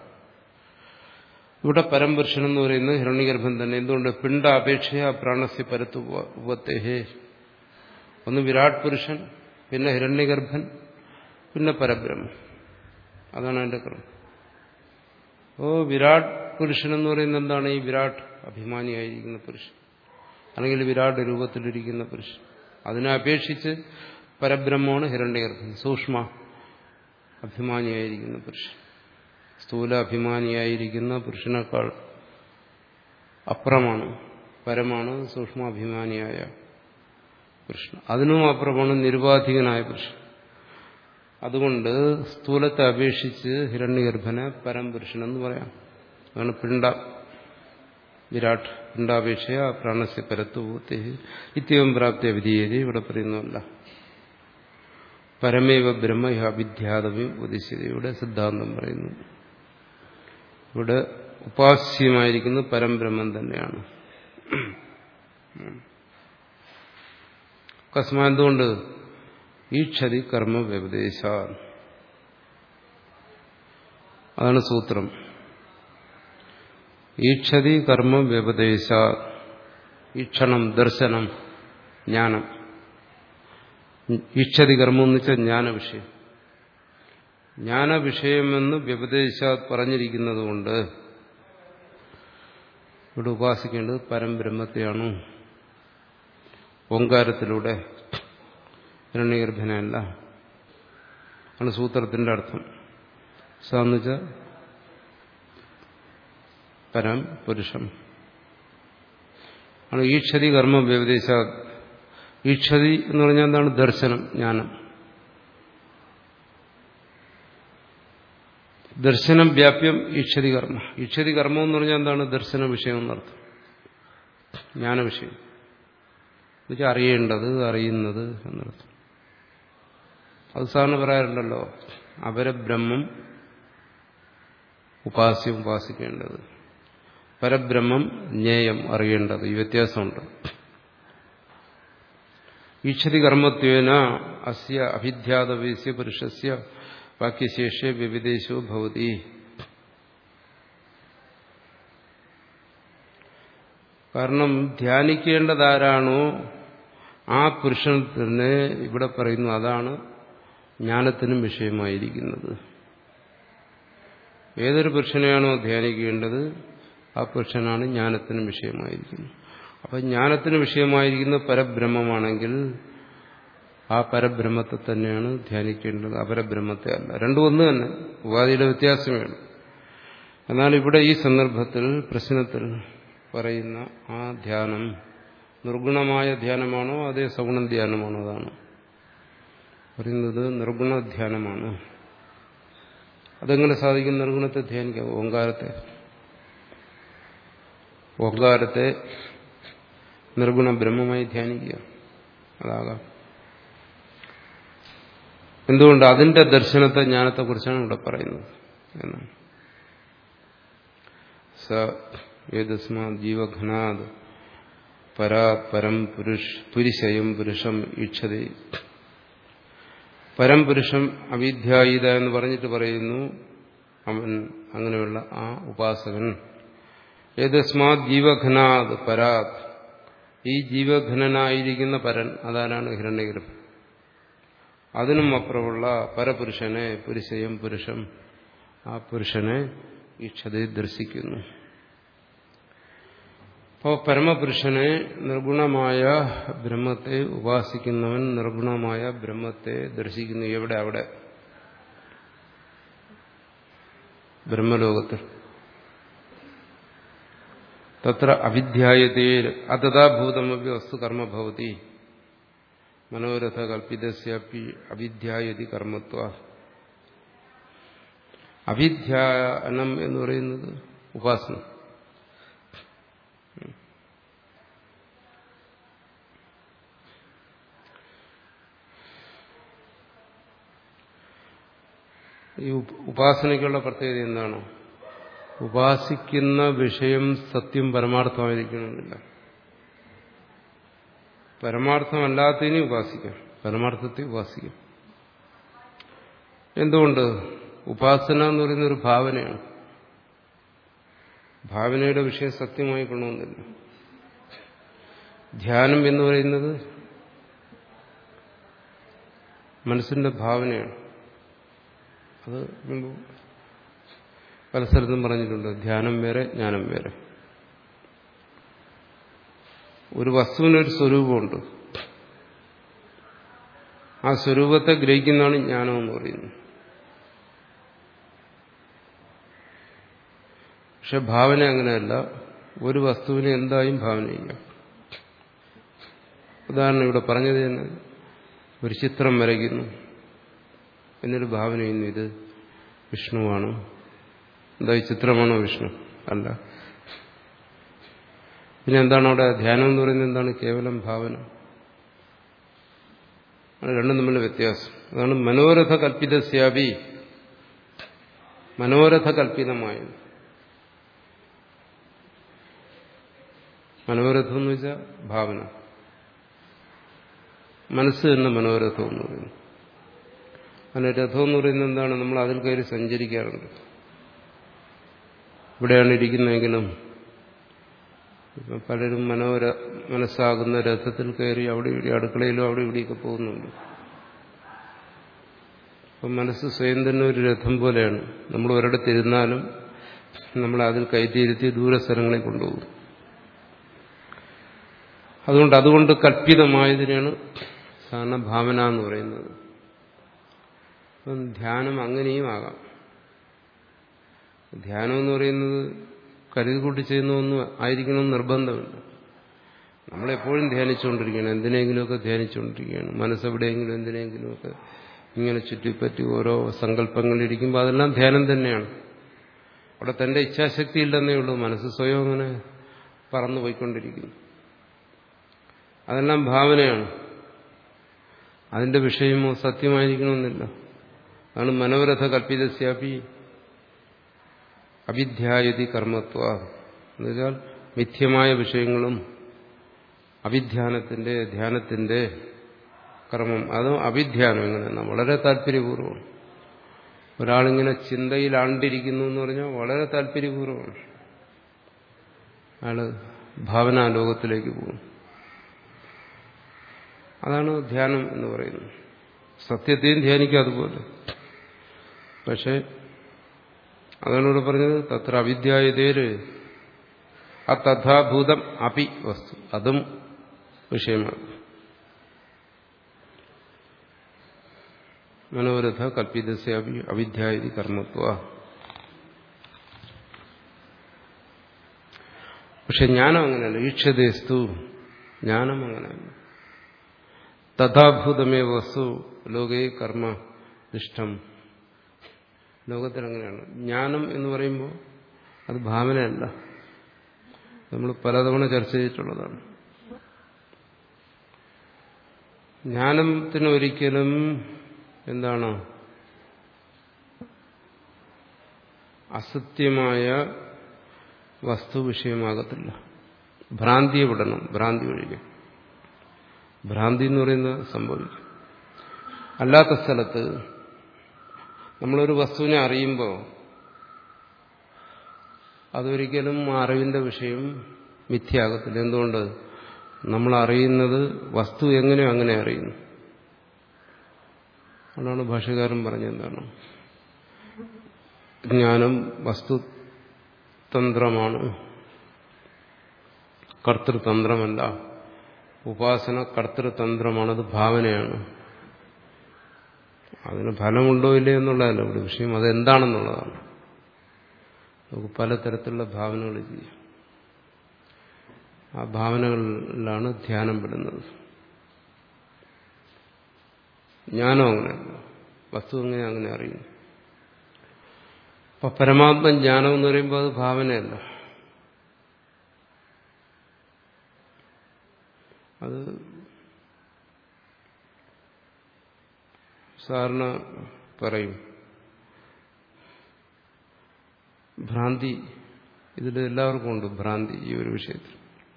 Speaker 1: ഇവിടെ പരംപുരുഷൻ എന്ന് പറയുന്നത് ഹിരണ്യഗർഭൻ തന്നെ എന്തുകൊണ്ട് പിണ്ട അപേക്ഷയ പ്രാണസ്യ പരത്വത്തേഹേ ഒന്ന് വിരാട് പുരുഷൻ പിന്നെ ഹിരണ്യഗർഭൻ പിന്നെ പരബ്രഹ്മം അതാണ് അതിന്റെ ക്രമം ഓ വിരാട് പുരുഷൻ എന്ന് പറയുന്നത് എന്താണ് ഈ വിരാട് അഭിമാനിയായിരിക്കുന്ന പുരുഷൻ അല്ലെങ്കിൽ വിരാട് രൂപത്തിലിരിക്കുന്ന പുരുഷൻ അതിനെ അപേക്ഷിച്ച് പരബ്രഹ്മമാണ് ഹിരണ്യഗർഭൻ സൂക്ഷ്മ അഭിമാനിയായിരിക്കുന്ന പുരുഷൻ സ്ഥൂല അഭിമാനിയായിരിക്കുന്ന പുരുഷനേക്കാൾ അപ്പുറമാണ് പരമാണ് സൂക്ഷ്മാഭിമാനിയായ പുരുഷൻ അതിനും അപ്പുറമാണ് നിരുപാധികനായ പുരുഷൻ അതുകൊണ്ട് സ്ഥൂലത്തെ അപേക്ഷിച്ച് ഹിരണ്യഗർഭനെ പരംപുരുഷനെന്ന് പറയാം അതാണ് പിണ്ട വിരാട് പിണ്ടാപേക്ഷയ പ്രാണസ്യ പരത്വത്തെ ഇത്യവും പ്രാപ്തിയ വിധീയത ഇവിടെ പറയുന്നതല്ല പരമേവ ബ്രഹ്മ അവിദ്യാതവ്യം ഉപദേശിച്ചത് ഇവിടെ സിദ്ധാന്തം പറയുന്നു ഇവിടെ ഉപാസ്യമായിരിക്കുന്നത് പരംബ്രഹ്മം തന്നെയാണ് കസ്മാ എന്തുകൊണ്ട് ഈക്ഷതി കർമ്മ വ്യപദേശ അതാണ് സൂത്രം ഈക്ഷതി കർമ്മ വ്യപദേശ ഈക്ഷണം ദർശനം ജ്ഞാനം ഈക്ഷതി കർമ്മം എന്ന് വെച്ചാൽ ജ്ഞാനവിഷയം ജ്ഞാനവിഷയമെന്ന് വ്യപദേശാത് പറഞ്ഞിരിക്കുന്നത് കൊണ്ട് ഇവിടെ ഉപാസിക്കേണ്ടത് പരംബ്രഹ്മത്തെയാണോ ഓങ്കാരത്തിലൂടെ ഹിരണ്യഗർഭനല്ല ആണ് സൂത്രത്തിന്റെ അർത്ഥം സാന്ന് വെച്ചാൽ പരം പുരുഷം ആണ് ഈക്ഷതി കർമ്മ വ്യവദേശ ഈക്ഷതി എന്ന് പറഞ്ഞാൽ എന്താണ് ദർശനം ജ്ഞാനം ദർശനം വ്യാപ്യം ഈക്ഷതി കർമ്മ ഈക്ഷതി കർമ്മം എന്ന് പറഞ്ഞാൽ എന്താണ് ദർശന വിഷയം എന്നർത്ഥം ജ്ഞാന വിഷയം എന്നുവെച്ചാൽ അറിയേണ്ടത് അറിയുന്നത് എന്നർത്ഥം അത് സാറിന് പറയാറുണ്ടല്ലോ അപരബ്രഹ്മം ഉപാസ്യം ഉപാസിക്കേണ്ടത് പരബ്രഹ്മം ജ്ഞേയം അറിയേണ്ടത് ഈ വ്യത്യാസമുണ്ട് ഈശ്വരി കർമ്മത്വേന അസ്യ അഭിധ്യാതവേസ്യ പുരുഷസ്യ വാക്യശേഷ്യ വ്യവിദേശോ ഭവതി കാരണം ധ്യാനിക്കേണ്ടതാരാണോ ആ പുരുഷൻ തന്നെ ഇവിടെ പറയുന്നു അതാണ് ജ്ഞാനത്തിനും വിഷയമായിരിക്കുന്നത് ഏതൊരു പുരുഷനെയാണോ ധ്യാനിക്കേണ്ടത് ആ പുരുഷനാണ് ജ്ഞാനത്തിന് വിഷയമായിരിക്കുന്നത് അപ്പം ജ്ഞാനത്തിന് വിഷയമായിരിക്കുന്ന പരബ്രഹ്മമാണെങ്കിൽ ആ പരബ്രഹ്മത്തെ തന്നെയാണ് ധ്യാനിക്കേണ്ടത് അപരബ്രഹ്മത്തെ അല്ല രണ്ടും ഒന്ന് തന്നെ ഉപാധിയുടെ വ്യത്യാസമേ ഉള്ളൂ എന്നാൽ ഇവിടെ ഈ സന്ദർഭത്തിൽ പ്രശ്നത്തിൽ പറയുന്ന ആ ധ്യാനം നിർഗുണമായ ധ്യാനമാണോ അതേ സഗുണ ധ്യാനമാണോ അതാണ് പറയുന്നത് നിർഗുണ ധ്യാനമാണ് അതെങ്ങനെ സാധിക്കും നിർഗുണത്തെ ധ്യാനിക്കാം ഓങ്കാരത്തെ ഓങ്കാരത്തെ നിർഗുണ ബ്രഹ്മമായി ധ്യാനിക്കുക അതാകാം എന്തുകൊണ്ട് അതിന്റെ ദർശനത്തെ ജ്ഞാനത്തെക്കുറിച്ചാണ് ഇവിടെ പറയുന്നത് എന്നാണ് സ ഏതസ്മാ ജീവഘനാത് പരാത് പരം പുരുഷ് പുരുഷയം പുരുഷം ഈക്ഷതേ പരംപുരുഷം അവിദ്യായുധ എന്ന് പറഞ്ഞിട്ട് പറയുന്നു അവൻ അങ്ങനെയുള്ള ആ ഉപാസകൻ ഏതസ്മാത് ജീവഘനാത് പരാത് ഈ ജീവഘനനായിരിക്കുന്ന പരൻ അതാരാണ് ഹിരണ്യഗർഭൻ അതിനും അപ്പുറമുള്ള പരപുരുഷനെ പുരുഷയും പുരുഷം ആ പുരുഷനെ ഈക്ഷതയെ ദർശിക്കുന്നു അപ്പോൾ പരമപുരുഷനെ നിർഗുണമായ ബ്രഹ്മത്തെ ഉപാസിക്കുന്നവൻ നിർഗുണമായ ബ്രഹ്മത്തെ ദർശിക്കുന്നു എവിടെ അവിടെ ബ്രഹ്മലോകത്തിൽ തത്ര അവിധ്യായതേ അതഥാഭൂതമപി വസ്തു കർമ്മ ഭവതി മനോരഥ കൽപ്പിതസ്യപ്പി അവിധ്യായതി കർമ്മത്വ അവിധ്യാനം എന്ന് പറയുന്നത് ഉപാസന ഈ ഉപാസനയ്ക്കുള്ള പ്രത്യേകത എന്താണ് ഉപാസിക്കുന്ന വിഷയം സത്യം പരമാർത്ഥമായിരിക്കണമെന്നില്ല പരമാർത്ഥമല്ലാത്തതിനെ ഉപാസിക്കാം പരമാർത്ഥത്തെ ഉപാസിക്കാം എന്തുകൊണ്ട് ഉപാസന എന്ന് പറയുന്ന ഒരു ഭാവനയാണ് ഭാവനയുടെ വിഷയം സത്യമായി കൊള്ളണമെന്നില്ല ധ്യാനം എന്ന് പറയുന്നത് മനസ്സിന്റെ ഭാവനയാണ് അത് മുമ്പ് പല സ്ഥലത്തും പറഞ്ഞിട്ടുണ്ട് ധ്യാനം വേറെ ജ്ഞാനം വേറെ ഒരു വസ്തുവിനൊരു സ്വരൂപമുണ്ട് ആ സ്വരൂപത്തെ ഗ്രഹിക്കുന്നതാണ് ജ്ഞാനം എന്ന് പറയുന്നത് പക്ഷെ ഭാവന അങ്ങനെയല്ല ഒരു വസ്തുവിനെ എന്തായും ഭാവന ചെയ്യാം ഉദാഹരണം ഇവിടെ പറഞ്ഞത് തന്നെ ഒരു ചിത്രം വരയ്ക്കുന്നു എന്നൊരു ഭാവന ചെയ്യുന്നു ഇത് വിഷ്ണുവാണ് എന്താ ഈ ചിത്രമാണോ വിഷ്ണു അല്ല പിന്നെ എന്താണ് അവിടെ ധ്യാനം എന്ന് പറയുന്നത് എന്താണ് കേവലം ഭാവന അത് രണ്ടും തമ്മിലുള്ള വ്യത്യാസം അതാണ് മനോരഥ കൽപ്പിതസ്യാപി മനോരഥ കൽപ്പിതമായത് മനോരഥം എന്ന് വെച്ചാൽ ഭാവന മനസ്സ് തന്നെ മനോരഥം എന്ന് പറയുന്നു അങ്ങനെ രഥം എന്ന് പറയുന്നത് എന്താണ് നമ്മൾ അതിൽ കയറി സഞ്ചരിക്കാറുണ്ട് ഇവിടെയാണ് ഇരിക്കുന്നതെങ്കിലും ഇപ്പം പലരും മനോര മനസ്സാകുന്ന രഥത്തിൽ കയറി അവിടെ ഇവിടെ അടുക്കളയിലും അവിടെ ഇവിടെയൊക്കെ പോകുന്നുണ്ട് അപ്പം മനസ്സ് സ്വയം തന്നെ ഒരു രഥം പോലെയാണ് നമ്മൾ ഒരിടത്തിരുന്നാലും നമ്മൾ അതിൽ കയറ്റിയിരുത്തി ദൂരസ്ഥലങ്ങളിൽ കൊണ്ടുപോകും അതുകൊണ്ട് അതുകൊണ്ട് കൽപ്പിതമായതിനാണ് സാധാരണ ഭാവന എന്ന് പറയുന്നത് അപ്പം ധ്യാനം അങ്ങനെയും ആകാം ധ്യാനം എന്ന് പറയുന്നത് കരുതി കൂട്ടി ചെയ്യുന്ന ഒന്നും ആയിരിക്കണമെന്ന് നിർബന്ധമില്ല നമ്മളെപ്പോഴും ധ്യാനിച്ചുകൊണ്ടിരിക്കുകയാണ് എന്തിനെങ്കിലുമൊക്കെ ധ്യാനിച്ചുകൊണ്ടിരിക്കുകയാണ് മനസ്സെവിടെയെങ്കിലും എന്തിനെങ്കിലുമൊക്കെ ഇങ്ങനെ ചുറ്റിപ്പറ്റി ഓരോ സങ്കല്പങ്ങളിരിക്കുമ്പോൾ അതെല്ലാം ധ്യാനം തന്നെയാണ് അവിടെ തന്റെ ഇച്ഛാശക്തി ഇല്ലെന്നേ ഉള്ളൂ മനസ്സ് സ്വയം അങ്ങനെ പറന്നു പോയിക്കൊണ്ടിരിക്കുന്നു അതെല്ലാം ഭാവനയാണ് അതിന്റെ വിഷയമോ സത്യമായിരിക്കണമെന്നില്ല അതാണ് മനോരഥ കൽപ്പിതസ്യാപി അവിധ്യായതി കർമ്മത്വ എന്നുവെച്ചാൽ മിഥ്യമായ വിഷയങ്ങളും അവിധ്യാനത്തിന്റെ ധ്യാനത്തിന്റെ കർമ്മം അതും അവിധ്യാനം എങ്ങനെയാണ് വളരെ താല്പര്യപൂർവ്വമാണ് ഒരാളിങ്ങനെ ചിന്തയിൽ ആണ്ടിരിക്കുന്നു എന്ന് പറഞ്ഞാൽ വളരെ താല്പര്യപൂർവ്വമാണ് അയാള് ഭാവനാലോകത്തിലേക്ക് പോകും അതാണ് ധ്യാനം എന്ന് പറയുന്നത് സത്യത്തെയും ധ്യാനിക്കുക അതുപോലെ പക്ഷെ അതാണ് ഇവിടെ പറഞ്ഞത് തത്ര അവിദ്യായതേര് ആ തഥാഭൂതം അപി വസ്തു അതും വിഷയമാണ് മനോരഥ കൽപ്പിതസ്യ അവിദ്യായതി കർമ്മത്വ പക്ഷെ ജ്ഞാനം അങ്ങനെയല്ല ഈക്ഷതേസ്തു ജ്ഞാനം അങ്ങനെയല്ല തഥാഭൂതമേ വസ്തു ലോകേ കർമ്മ ഇഷ്ടം ലോകത്തിൽ അങ്ങനെയാണ് ജ്ഞാനം എന്ന് പറയുമ്പോൾ അത് ഭാവനയല്ല നമ്മൾ പലതവണ ചർച്ച ചെയ്തിട്ടുള്ളതാണ് ജ്ഞാനത്തിന് ഒരിക്കലും എന്താണ് അസത്യമായ വസ്തു വിഷയമാകത്തില്ല ഭ്രാന്തിയെ വിടണം ഭ്രാന്തി ഒഴികെ ഭ്രാന്തി എന്ന് പറയുന്നത് സംഭവിക്കും അല്ലാത്ത സ്ഥലത്ത് നമ്മളൊരു വസ്തുവിനെ അറിയുമ്പോൾ അതൊരിക്കലും അറിവിന്റെ വിഷയം മിഥ്യയാകത്തില്ല എന്തുകൊണ്ട് നമ്മൾ അറിയുന്നത് വസ്തു എങ്ങനെയോ അങ്ങനെ അറിയുന്നു അതാണ് ഭാഷകാരൻ പറഞ്ഞെന്താണ് ജ്ഞാനം വസ്തുതന്ത്രമാണ് കർത്തൃതന്ത്രമല്ല ഉപാസന കർത്തൃതന്ത്രമാണ് അത് ഭാവനയാണ് അതിന് ഫലമുണ്ടോ ഇല്ലേ എന്നുള്ളതല്ല ഇവിടെ വിഷയം അതെന്താണെന്നുള്ളതാണ് നമുക്ക് പലതരത്തിലുള്ള ഭാവനകൾ ചെയ്യാം ആ ഭാവനകളിലാണ് ധ്യാനം പെടുന്നത് ജ്ഞാനം അങ്ങനെയല്ല വസ്തു അങ്ങനെ അങ്ങനെ അറിയുന്നു അപ്പൊ പരമാത്മ ജ്ഞാനം എന്ന് പറയുമ്പോൾ അത് ഭാവനയല്ല അത് സാധാരണ പറയും ഭ്രാന്തി ഇതിൽ എല്ലാവർക്കും ഉണ്ട് ഭ്രാന്തി ഈ ഒരു വിഷയത്തിൽ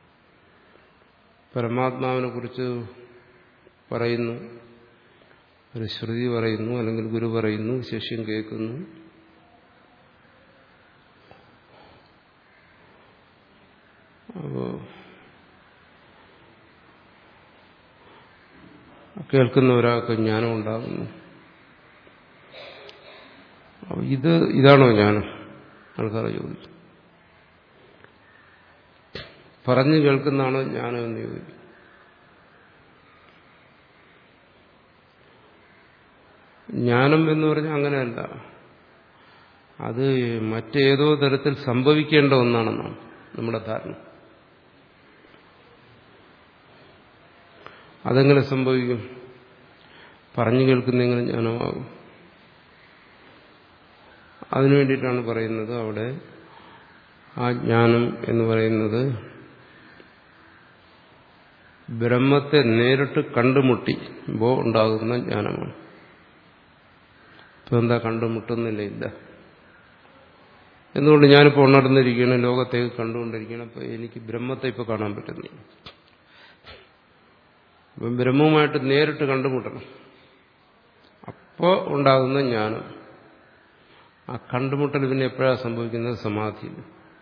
Speaker 1: പരമാത്മാവിനെ കുറിച്ച് പറയുന്നു ഒരു ശ്രുതി പറയുന്നു അല്ലെങ്കിൽ ഗുരു പറയുന്നു ശിഷ്യൻ കേൾക്കുന്നു അപ്പോ കേൾക്കുന്ന ഒരാൾക്ക് ജ്ഞാനം ഉണ്ടാകുന്നു അപ്പൊ ഇത് ഇതാണോ ജ്ഞാനം ആൾക്കാർ ചോദിച്ചു പറഞ്ഞു കേൾക്കുന്നതാണോ ജ്ഞാനം എന്ന് ചോദിച്ചു ജ്ഞാനം എന്ന് പറഞ്ഞാൽ അങ്ങനെയല്ല അത് മറ്റേതോ തരത്തിൽ സംഭവിക്കേണ്ട ഒന്നാണെന്നാണ് നമ്മുടെ ധാരണ അതെങ്ങനെ സംഭവിക്കും പറഞ്ഞു കേൾക്കുന്നെങ്ങനെ ജ്ഞാനമാകും അതിനു വേണ്ടിയിട്ടാണ് പറയുന്നത് അവിടെ ആ ജ്ഞാനം എന്ന് പറയുന്നത് ബ്രഹ്മത്തെ നേരിട്ട് കണ്ടുമുട്ടിമ്പോൾ ഉണ്ടാകുന്ന ജ്ഞാനമാണ് ഇപ്പൊ എന്താ കണ്ടുമുട്ടുന്നില്ല ഇല്ല എന്തുകൊണ്ട് ഞാനിപ്പോൾ ഉണർന്നിരിക്കുകയാണ് ലോകത്തേക്ക് കണ്ടുകൊണ്ടിരിക്കുകയാണ് അപ്പൊ എനിക്ക് ബ്രഹ്മത്തെ ഇപ്പൊ കാണാൻ പറ്റുന്നില്ല അപ്പം ബ്രഹ്മവുമായിട്ട് നേരിട്ട് കണ്ടുമുട്ടണം അപ്പോൾ ഉണ്ടാകുന്ന ജ്ഞാനം ആ കണ്ടുമുട്ടൽ പിന്നെ എപ്പോഴാണ് സംഭവിക്കുന്നത് സമാധിയിൽ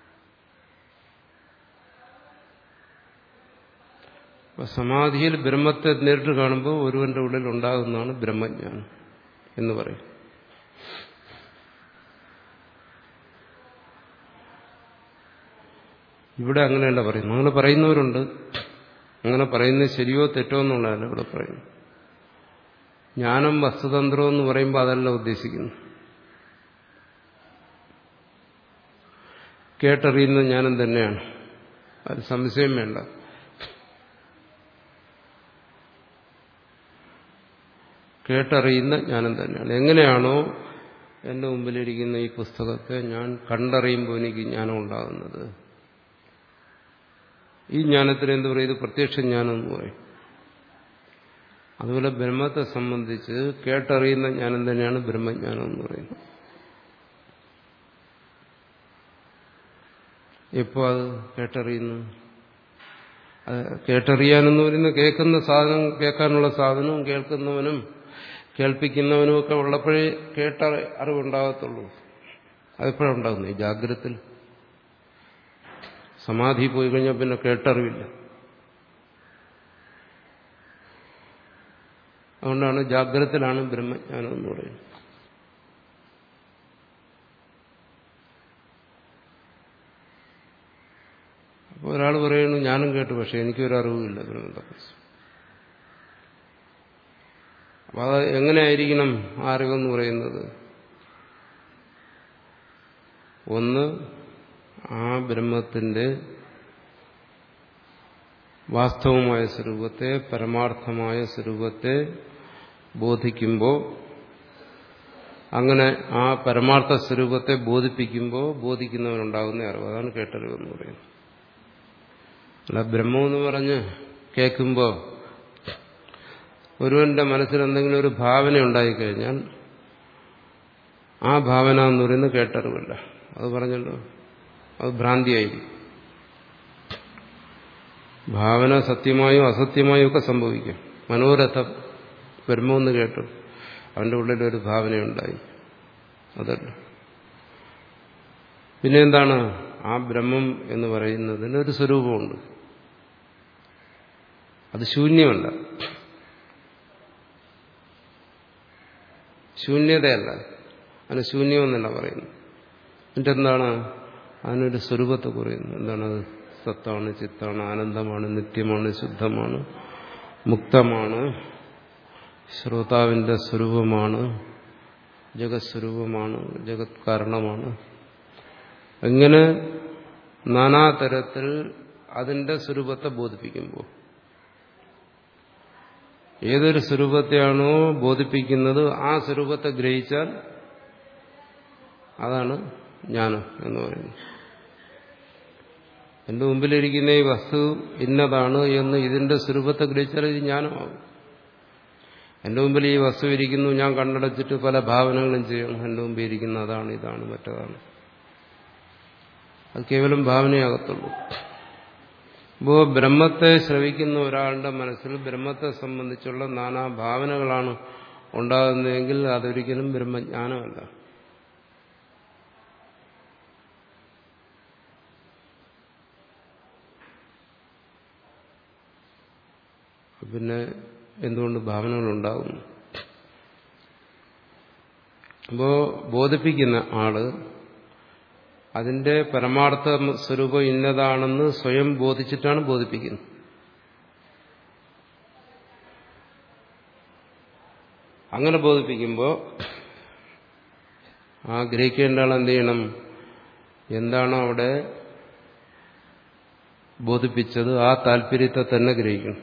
Speaker 1: അപ്പൊ സമാധിയിൽ ബ്രഹ്മത്തെ നേരിട്ട് കാണുമ്പോൾ ഒരുവന്റെ ഉള്ളിൽ ഉണ്ടാകുന്നതാണ് ബ്രഹ്മജ്ഞാനം എന്ന് പറയും ഇവിടെ അങ്ങനെയല്ല പറയുന്നത് അങ്ങനെ പറയുന്നവരുണ്ട് അങ്ങനെ പറയുന്നത് ശരിയോ തെറ്റോ എന്നുള്ളതല്ല ഇവിടെ പറയുന്നു ജ്ഞാനം വസ്തുതന്ത്രം എന്ന് പറയുമ്പോൾ അതല്ല ഉദ്ദേശിക്കുന്നു കേട്ടറിയുന്ന ജ്ഞാനം തന്നെയാണ് അത് സംശയം വേണ്ട കേട്ടറിയുന്ന ജ്ഞാനം തന്നെയാണ് എങ്ങനെയാണോ എന്റെ മുമ്പിലിരിക്കുന്ന ഈ പുസ്തകത്തെ ഞാൻ കണ്ടറിയുമ്പോൾ എനിക്ക് ജ്ഞാനം ഉണ്ടാകുന്നത് ഈ ജ്ഞാനത്തിന് എന്ത് പറയും ഇത് പ്രത്യക്ഷ ജ്ഞാനം എന്ന് പറയും അതുപോലെ ബ്രഹ്മത്തെ സംബന്ധിച്ച് കേട്ടറിയുന്ന ജ്ഞാനം തന്നെയാണ് ബ്രഹ്മജ്ഞാനം എന്ന് പറയുന്നത് എപ്പോ അത് കേട്ടറിയുന്നു അത് കേട്ടറിയാനെന്ന് പറയുന്ന കേൾക്കുന്ന സാധനം കേൾക്കാനുള്ള സാധനവും കേൾക്കുന്നവനും കേൾപ്പിക്കുന്നവനും ഒക്കെ ഉള്ളപ്പോഴേ കേട്ട അറിവുണ്ടാകത്തുള്ളൂ അതെപ്പോഴുണ്ടാകുന്നു ഈ ജാഗ്രത്തിൽ സമാധി പോയി കഴിഞ്ഞാൽ പിന്നെ കേട്ടറിവില്ല അതുകൊണ്ടാണ് ജാഗ്രതത്തിലാണ് ബ്രഹ്മജ്ഞാനം എന്ന് പറയുന്നത് അപ്പോൾ ഒരാൾ പറയുന്നു ഞാനും കേട്ടു പക്ഷെ എനിക്കൊരു അറിവുമില്ല ബ്രഹ്മത്തെക്കുറിച്ച് അപ്പൊ അത് എങ്ങനെയായിരിക്കണം ആ അറിവെന്ന് പറയുന്നത് ഒന്ന് ആ ബ്രഹ്മത്തിന്റെ വാസ്തവമായ സ്വരൂപത്തെ പരമാർത്ഥമായ സ്വരൂപത്തെ ബോധിക്കുമ്പോൾ അങ്ങനെ ആ പരമാർത്ഥ സ്വരൂപത്തെ ബോധിപ്പിക്കുമ്പോൾ ബോധിക്കുന്നവനുണ്ടാകുന്ന അറിവ് അതാണ് കേട്ടറിവ് എന്ന് പറയുന്നത് അല്ല ബ്രഹ്മം എന്ന് പറഞ്ഞ് കേൾക്കുമ്പോൾ ഒരുവന്റെ മനസ്സിൽ എന്തെങ്കിലും ഒരു ഭാവന ഉണ്ടായിക്കഴിഞ്ഞാൽ ആ ഭാവന എന്ന് പറയുന്നത് കേട്ടറിവല്ല അത് പറഞ്ഞല്ലോ അത് ഭ്രാന്തിയായിരിക്കും ഭാവന സത്യമായും അസത്യമായും ഒക്കെ സംഭവിക്കും മനോരഥം ബ്രഹ്മമെന്ന് കേട്ടു അവന്റെ ഉള്ളിലൊരു ഭാവനയുണ്ടായി അതല്ല പിന്നെ എന്താണ് ആ ബ്രഹ്മം എന്ന് പറയുന്നതിന് ഒരു സ്വരൂപമുണ്ട് അത് ശൂന്യമല്ല ശൂന്യതയല്ല അതിന് ശൂന്യമെന്നല്ല പറയുന്നു എന്നിട്ട് എന്താണ് അതിനൊരു സ്വരൂപത്തെ കുറയുന്നു എന്താണത് സത്താണ് ചിത്താണ് ആനന്ദമാണ് നിത്യമാണ് ശുദ്ധമാണ് മുക്തമാണ് ശ്രോതാവിന്റെ സ്വരൂപമാണ് ജഗത്സ്വരൂപമാണ് ജഗത് കാരണമാണ് ഇങ്ങനെ നാനാതരത്തിൽ അതിന്റെ സ്വരൂപത്തെ ബോധിപ്പിക്കുമ്പോൾ ഏതൊരു സ്വരൂപത്തെയാണോ ബോധിപ്പിക്കുന്നത് ആ സ്വരൂപത്തെ ഗ്രഹിച്ചാൽ അതാണ് ജ്ഞാനം എന്ന് പറയുന്നത് എന്റെ മുമ്പിലിരിക്കുന്ന ഈ വസ്തു ഇന്നതാണ് എന്ന് ഇതിന്റെ സ്വരൂപത്തെ ഗ്രഹിച്ചാൽ ഇത് ജ്ഞാനമാകും എന്റെ മുമ്പിൽ ഈ വസ്തു ഇരിക്കുന്നു ഞാൻ കണ്ണടച്ചിട്ട് പല ഭാവനകളും ചെയ്യണം എന്റെ മുമ്പിൽ ഇരിക്കുന്ന അതാണ് ഇതാണ് മറ്റതാണ് അത് കേവലം ഭാവനയാകത്തുള്ളൂ അപ്പോൾ ബ്രഹ്മത്തെ ശ്രവിക്കുന്ന ഒരാളുടെ മനസ്സിൽ ബ്രഹ്മത്തെ സംബന്ധിച്ചുള്ള നാനാ ഭാവനകളാണ് ഉണ്ടാകുന്നതെങ്കിൽ അതൊരിക്കലും ബ്രഹ്മജ്ഞാനമല്ല പിന്നെ എന്തുകൊണ്ട് ഭാവനകൾ ഉണ്ടാകുന്നു അപ്പോ ബോധിപ്പിക്കുന്ന ആള് അതിന്റെ പരമാർത്ഥ സ്വരൂപം ഇന്നതാണെന്ന് സ്വയം ബോധിച്ചിട്ടാണ് ബോധിപ്പിക്കുന്നത് അങ്ങനെ ബോധിപ്പിക്കുമ്പോൾ ആ ഗ്രഹിക്കേണ്ട ആൾ എന്ത് ചെയ്യണം എന്താണോ അവിടെ ബോധിപ്പിച്ചത് ആ താല്പര്യത്തെ തന്നെ ഗ്രഹിക്കണം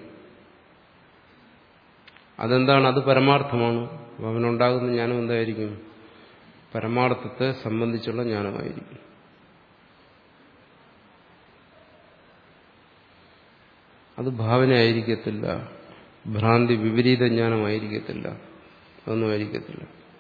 Speaker 1: അതെന്താണ് അത് പരമാർത്ഥമാണ് അവനുണ്ടാകുന്ന ജ്ഞാനം എന്തായിരിക്കും പരമാർത്ഥത്തെ സംബന്ധിച്ചുള്ള ജ്ഞാനമായിരിക്കും അത് ഭാവനയായിരിക്കത്തില്ല ഭ്രാന്തി വിപരീത ജ്ഞാനമായിരിക്കത്തില്ല അതൊന്നും ആയിരിക്കത്തില്ല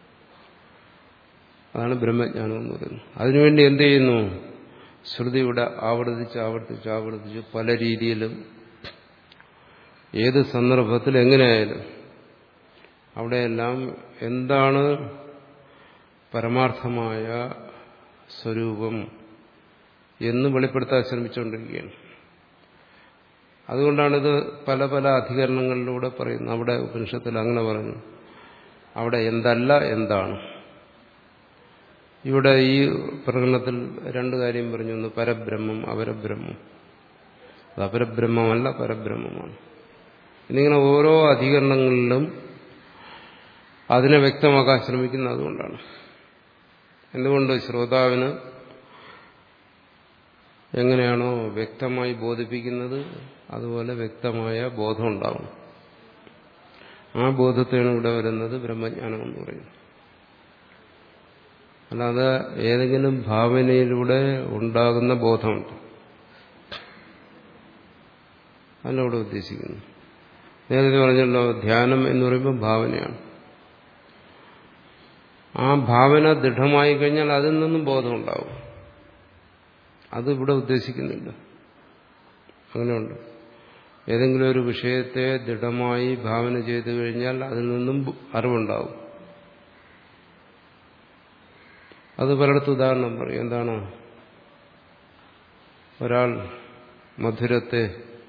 Speaker 1: അതാണ് ബ്രഹ്മജ്ഞാനം എന്ന് പറയുന്നത് അതിനുവേണ്ടി എന്ത് ചെയ്യുന്നു ശ്രുതി ഇവിടെ ആവർത്തിച്ച് ആവർത്തിച്ച് ആവർത്തിച്ച് പല രീതിയിലും ഏത് സന്ദർഭത്തിൽ എങ്ങനെയായാലും അവിടെയെല്ലാം എന്താണ് പരമാർത്ഥമായ സ്വരൂപം എന്ന് വെളിപ്പെടുത്താൻ ശ്രമിച്ചുകൊണ്ടിരിക്കുകയാണ് അതുകൊണ്ടാണിത് പല പല അധികരണങ്ങളിലൂടെ പറയുന്നത് അവിടെ ഉപനിഷത്തിൽ അങ്ങനെ പറഞ്ഞു അവിടെ എന്തല്ല എന്താണ് ഇവിടെ ഈ പ്രകടനത്തിൽ രണ്ടു കാര്യം പറഞ്ഞു ഒന്ന് പരബ്രഹ്മം അപരബ്രഹ്മം അത് അപരബ്രഹ്മമല്ല പരബ്രഹ്മമാണ് എന്നിങ്ങനെ ഓരോ അധികരണങ്ങളിലും അതിനെ വ്യക്തമാക്കാൻ ശ്രമിക്കുന്നത് അതുകൊണ്ടാണ് എന്തുകൊണ്ട് ശ്രോതാവിന് എങ്ങനെയാണോ വ്യക്തമായി ബോധിപ്പിക്കുന്നത് അതുപോലെ വ്യക്തമായ ബോധം ഉണ്ടാവും ആ ബോധത്തെയാണ് ഇവിടെ വരുന്നത് ബ്രഹ്മജ്ഞാനം എന്ന് പറയുന്നത് അല്ലാതെ ഏതെങ്കിലും ഭാവനയിലൂടെ ഉണ്ടാകുന്ന ബോധമുണ്ട് അതിനവിടെ ഉദ്ദേശിക്കുന്നു നേരത്തെ പറഞ്ഞല്ലോ ധ്യാനം എന്ന് പറയുമ്പോൾ ഭാവനയാണ് ആ ഭാവന ദൃഢമായി കഴിഞ്ഞാൽ അതിൽ നിന്നും ബോധമുണ്ടാവും അത് ഇവിടെ ഉദ്ദേശിക്കുന്നില്ല അങ്ങനെയുണ്ട് ഏതെങ്കിലും ഒരു വിഷയത്തെ ദൃഢമായി ഭാവന ചെയ്തു കഴിഞ്ഞാൽ അതിൽ നിന്നും അറിവുണ്ടാവും അത് പലയിടത്തും ഉദാഹരണം പറയും എന്താണ് ഒരാൾ മധുരത്തെ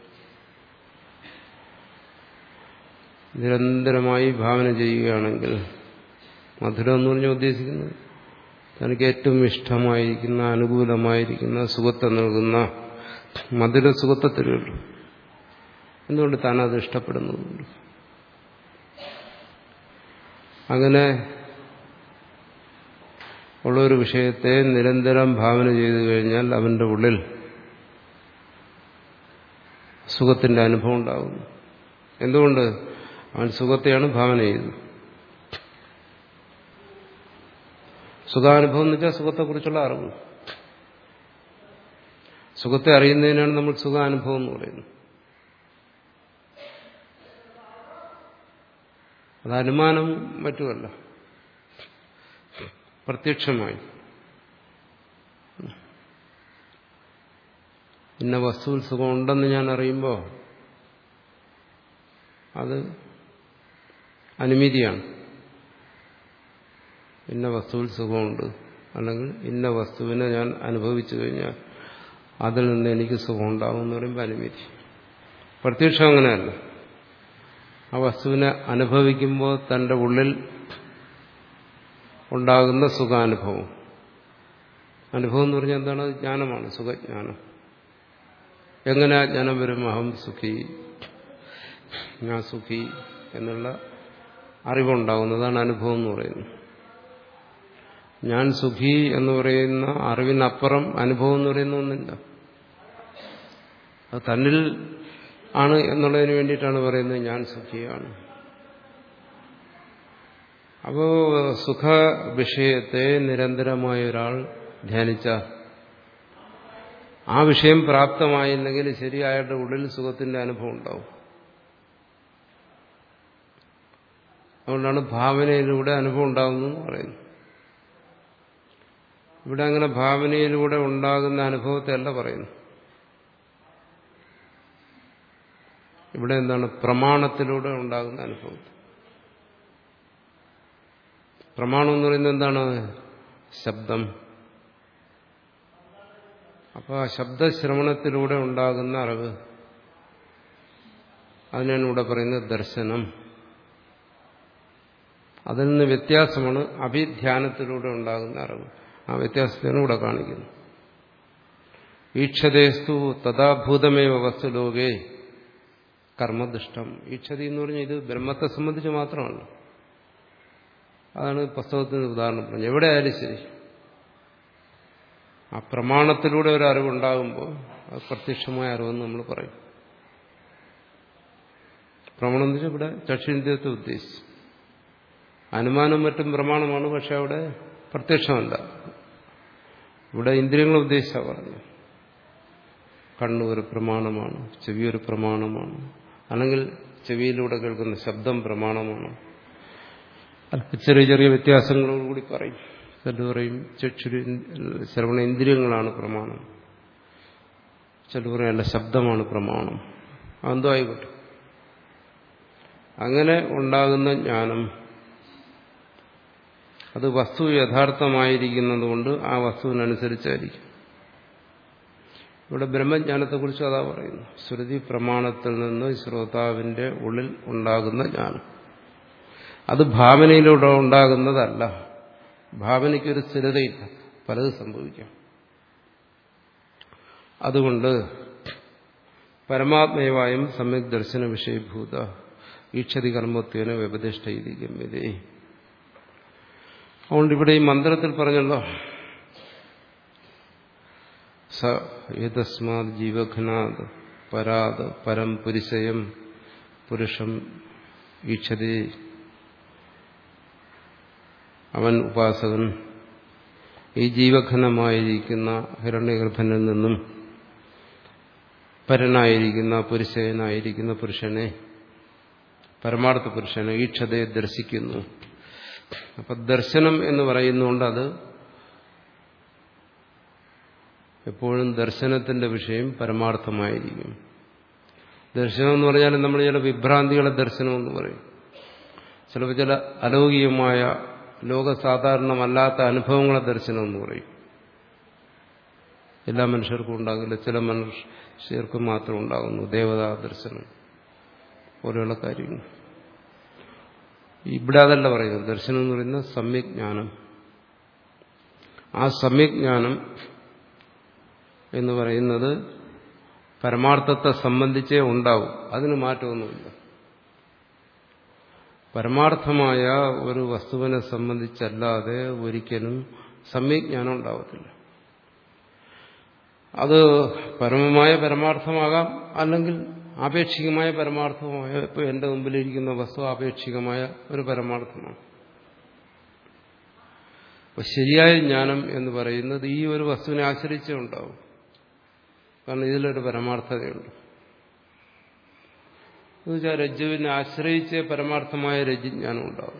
Speaker 1: നിരന്തരമായി ഭാവന ചെയ്യുകയാണെങ്കിൽ മധുരം എന്ന് പറഞ്ഞാൽ ഉദ്ദേശിക്കുന്നത് തനിക്ക് ഏറ്റവും ഇഷ്ടമായിരിക്കുന്ന അനുകൂലമായിരിക്കുന്ന സുഖത്തെ നൽകുന്ന മധുര സുഖത്തെ തരുമല്ലോ എന്തുകൊണ്ട് താൻ അത് ഇഷ്ടപ്പെടുന്നതുകൊണ്ട് അങ്ങനെ ഉള്ളൊരു വിഷയത്തെ നിരന്തരം ഭാവന ചെയ്തു കഴിഞ്ഞാൽ അവന്റെ ഉള്ളിൽ സുഖത്തിന്റെ അനുഭവം ഉണ്ടാകുന്നു എന്തുകൊണ്ട് അവൻ സുഖത്തെയാണ് ഭാവന ചെയ്തത് സുഖാനുഭവം എന്ന് വെച്ചാൽ സുഖത്തെക്കുറിച്ചുള്ള അറിവ് സുഖത്തെ അറിയുന്നതിനാണ് നമ്മൾ സുഖാനുഭവം എന്ന് പറയുന്നത് അത് അനുമാനം മറ്റുമല്ല പ്രത്യക്ഷമായി ഇന്ന വസ്തുവിൽ സുഖമുണ്ടെന്ന് ഞാൻ അറിയുമ്പോൾ അത് അനുമതിയാണ് ഇന്ന വസ്തുവിൽ സുഖമുണ്ട് അല്ലെങ്കിൽ ഇന്ന വസ്തുവിനെ ഞാൻ അനുഭവിച്ചു കഴിഞ്ഞാൽ അതിൽ നിന്ന് എനിക്ക് സുഖമുണ്ടാകും എന്ന് പറയുമ്പോൾ അനുമതി പ്രത്യക്ഷം അങ്ങനെയല്ല ആ വസ്തുവിനെ അനുഭവിക്കുമ്പോൾ തന്റെ ഉള്ളിൽ ഉണ്ടാകുന്ന സുഖാനുഭവം അനുഭവം എന്ന് പറഞ്ഞാൽ എന്താണ് ജ്ഞാനമാണ് സുഖജ്ഞാനം എങ്ങനെ ആ ജ്ഞാനം വരും അഹം സുഖി ഞാൻ സുഖി എന്നുള്ള അറിവുണ്ടാകുന്നതാണ് അനുഭവം എന്ന് പറയുന്നത് ഞാൻ സുഖി എന്ന് പറയുന്ന അറിവിനപ്പുറം അനുഭവം എന്ന് പറയുന്ന ഒന്നില്ല അത് തന്നിൽ ആണ് എന്നുള്ളതിന് വേണ്ടിയിട്ടാണ് പറയുന്നത് ഞാൻ സുഖിയാണ് അപ്പോ സുഖ വിഷയത്തെ നിരന്തരമായ ഒരാൾ ധ്യാനിച്ച ആ വിഷയം പ്രാപ്തമായില്ലെങ്കിൽ ശരി അയാളുടെ ഉള്ളിൽ സുഖത്തിന്റെ അനുഭവം ഉണ്ടാവും അതുകൊണ്ടാണ് ഭാവനയിലൂടെ അനുഭവം ഉണ്ടാകുന്നു എന്ന് പറയുന്നത് ഇവിടെ അങ്ങനെ ഭാവനയിലൂടെ ഉണ്ടാകുന്ന അനുഭവത്തെ അല്ല പറയുന്നു ഇവിടെ എന്താണ് പ്രമാണത്തിലൂടെ ഉണ്ടാകുന്ന അനുഭവം പ്രമാണം എന്ന് പറയുന്നത് എന്താണ് ശബ്ദം അപ്പോൾ ആ ശബ്ദശ്രവണത്തിലൂടെ ഉണ്ടാകുന്ന അറിവ് അതിനാണ് ഇവിടെ പറയുന്നത് ദർശനം അതിൽ നിന്ന് വ്യത്യാസമാണ് അഭിധ്യാനത്തിലൂടെ ഉണ്ടാകുന്ന അറിവ് ആ വ്യത്യാസത്തെയാണ് ഇവിടെ കാണിക്കുന്നത് ഈക്ഷതേസ്തു തഥാഭൂതമേവ വസ്തുലോകേ കർമ്മദുഷ്ടം ഈക്ഷതി എന്ന് പറഞ്ഞാൽ ഇത് ബ്രഹ്മത്തെ സംബന്ധിച്ച് മാത്രമല്ല അതാണ് പുസ്തകത്തിന് ഉദാഹരണം പറഞ്ഞത് എവിടെ ആയാലും ശരി ആ പ്രമാണത്തിലൂടെ ഒരു അറിവുണ്ടാകുമ്പോൾ അത് പ്രത്യക്ഷമായ അറിവെന്ന് നമ്മൾ പറയും പ്രമാണം എന്ന് വെച്ചാൽ ഇവിടെ ചക്ഷുന്ദ്രിയത്തെ ഉദ്ദേശിച്ചു അനുമാനം മറ്റും പ്രമാണമാണ് പക്ഷെ അവിടെ പ്രത്യക്ഷമല്ല ഇവിടെ ഇന്ദ്രിയങ്ങൾ ഉദ്ദേശിച്ച പറഞ്ഞു കണ്ണ് ഒരു പ്രമാണമാണ് ചെവി ഒരു പ്രമാണമാണ് അല്ലെങ്കിൽ ചെവിയിലൂടെ കേൾക്കുന്ന ശബ്ദം പ്രമാണമാണ് അല്പ ചെറിയ ചെറിയ വ്യത്യാസങ്ങളോടുകൂടി പറയും ചിലർ പറയും ചക്ഷുര ശ്രവണ ഇന്ദ്രിയങ്ങളാണ് പ്രമാണം ചിലർ പറയും അല്ല ശബ്ദമാണ് പ്രമാണം അതെന്തോ ആയിക്കോട്ടെ അങ്ങനെ ഉണ്ടാകുന്ന ജ്ഞാനം അത് വസ്തു യഥാർത്ഥമായിരിക്കുന്നതുകൊണ്ട് ആ വസ്തുവിനനുസരിച്ചായിരിക്കും ഇവിടെ ബ്രഹ്മജ്ഞാനത്തെക്കുറിച്ച് അതാ പറയുന്നു ശ്രുതി പ്രമാണത്തിൽ നിന്ന് ശ്രോതാവിന്റെ ഉള്ളിൽ ഉണ്ടാകുന്ന ജ്ഞാനം അത് ഭാവനയിലൂടെ ഉണ്ടാകുന്നതല്ല ഭാവനയ്ക്കൊരു സ്ഥിരതയില്ല പലത് സംഭവിക്കാം അതുകൊണ്ട് പരമാത്മയവായും സമ്യക് ദർശന വിഷയഭൂത ഈക്ഷതി കർമ്മത്വേന വ്യപതിഷ്ഠയിരിക്കും ഇതേ അതുകൊണ്ട് ഇവിടെ ഈ മന്ത്രത്തിൽ പറഞ്ഞല്ലോ സ ഏതസ്മാത് ജീവഘനാത് പരാത് പരം പുരുഷയം പുരുഷം ഈക്ഷതി അവൻ ഉപാസകൻ ഈ ജീവഘനമായിരിക്കുന്ന ഹിരണ്യഗർഭനിൽ നിന്നും പരനായിരിക്കുന്ന പുരുഷനായിരിക്കുന്ന പുരുഷനെ പരമാർത്ഥ പുരുഷനെ ഈക്ഷതയെ ദർശിക്കുന്നു അപ്പൊ ദർശനം എന്ന് പറയുന്നുകൊണ്ട് അത് എപ്പോഴും ദർശനത്തിന്റെ വിഷയം പരമാർത്ഥമായിരിക്കും ദർശനം എന്ന് പറഞ്ഞാൽ നമ്മൾ ചില വിഭ്രാന്തികളെ ദർശനം എന്ന് പറയും ചിലപ്പോൾ ചില അലൗകികമായ ലോകസാധാരണമല്ലാത്ത അനുഭവങ്ങളെ ദർശനം എന്ന് പറയും എല്ലാ മനുഷ്യർക്കും ഉണ്ടാകില്ല ചില മനുഷ്യർക്ക് മാത്രം ഉണ്ടാകുന്നു ദേവതാ ദർശനം പോലെയുള്ള കാര്യങ്ങൾ ഇവിടെ അതല്ല പറയുന്നത് ദർശനം എന്ന് പറയുന്നത് സമ്യജ്ഞാനം ആ സമ്യജ്ഞാനം എന്ന് പറയുന്നത് പരമാർത്ഥത്തെ സംബന്ധിച്ചേ ഉണ്ടാവും അതിന് മാറ്റമൊന്നുമില്ല പരമാർത്ഥമായ ഒരു വസ്തുവിനെ സംബന്ധിച്ചല്ലാതെ ഒരിക്കലും സമ്യജ്ഞാനം ഉണ്ടാവത്തില്ല അത് പരമമായ പരമാർത്ഥമാകാം അല്ലെങ്കിൽ ആപേക്ഷികമായ പരമാർത്ഥമായ ഇപ്പോൾ എൻ്റെ മുമ്പിലിരിക്കുന്ന വസ്തു ആപേക്ഷികമായ ഒരു പരമാർത്ഥമാണ് അപ്പൊ ശരിയായ ജ്ഞാനം എന്ന് പറയുന്നത് ഈ ഒരു വസ്തുവിനെ ആശ്രയിച്ചേ ഉണ്ടാവും കാരണം ഇതിലൊരു പരമാർത്ഥതയുണ്ട് എന്നുവെച്ചാൽ രജ്ജുവിനെ ആശ്രയിച്ച് പരമാർത്ഥമായ രജ്ജുജ്ഞാനം ഉണ്ടാവും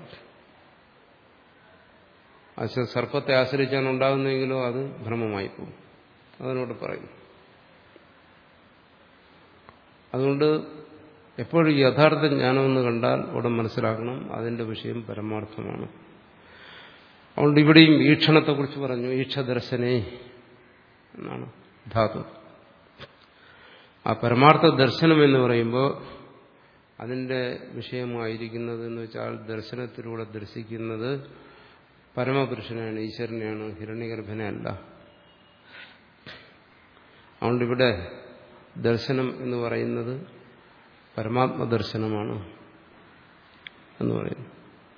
Speaker 1: അശ്വ സർപ്പത്തെ ആശ്രയിച്ചാണ് ഉണ്ടാകുന്നതെങ്കിലോ അത് ഭ്രമമായി പോകും അതിനോട് പറയുന്നു അതുകൊണ്ട് എപ്പോഴും യഥാർത്ഥ ജ്ഞാനമെന്ന് കണ്ടാൽ ഉടൻ മനസ്സിലാക്കണം അതിന്റെ വിഷയം പരമാർത്ഥമാണ് അതുകൊണ്ട് ഇവിടെയും ഈക്ഷണത്തെക്കുറിച്ച് പറഞ്ഞു ഈക്ഷദർശനേ എന്നാണ് ധാതു ആ പരമാർത്ഥ ദർശനം എന്ന് പറയുമ്പോൾ അതിന്റെ വിഷയമായിരിക്കുന്നത് എന്ന് വെച്ചാൽ ദർശനത്തിലൂടെ ദർശിക്കുന്നത് പരമപുരുഷനാണ് ഈശ്വരനെയാണ് ഹിരണ്യഗർഭനെ അല്ല അതുകൊണ്ട് ഇവിടെ ദർശനം എന്ന് പറയുന്നത് പരമാത്മദർശനമാണ് എന്ന് പറയുന്നു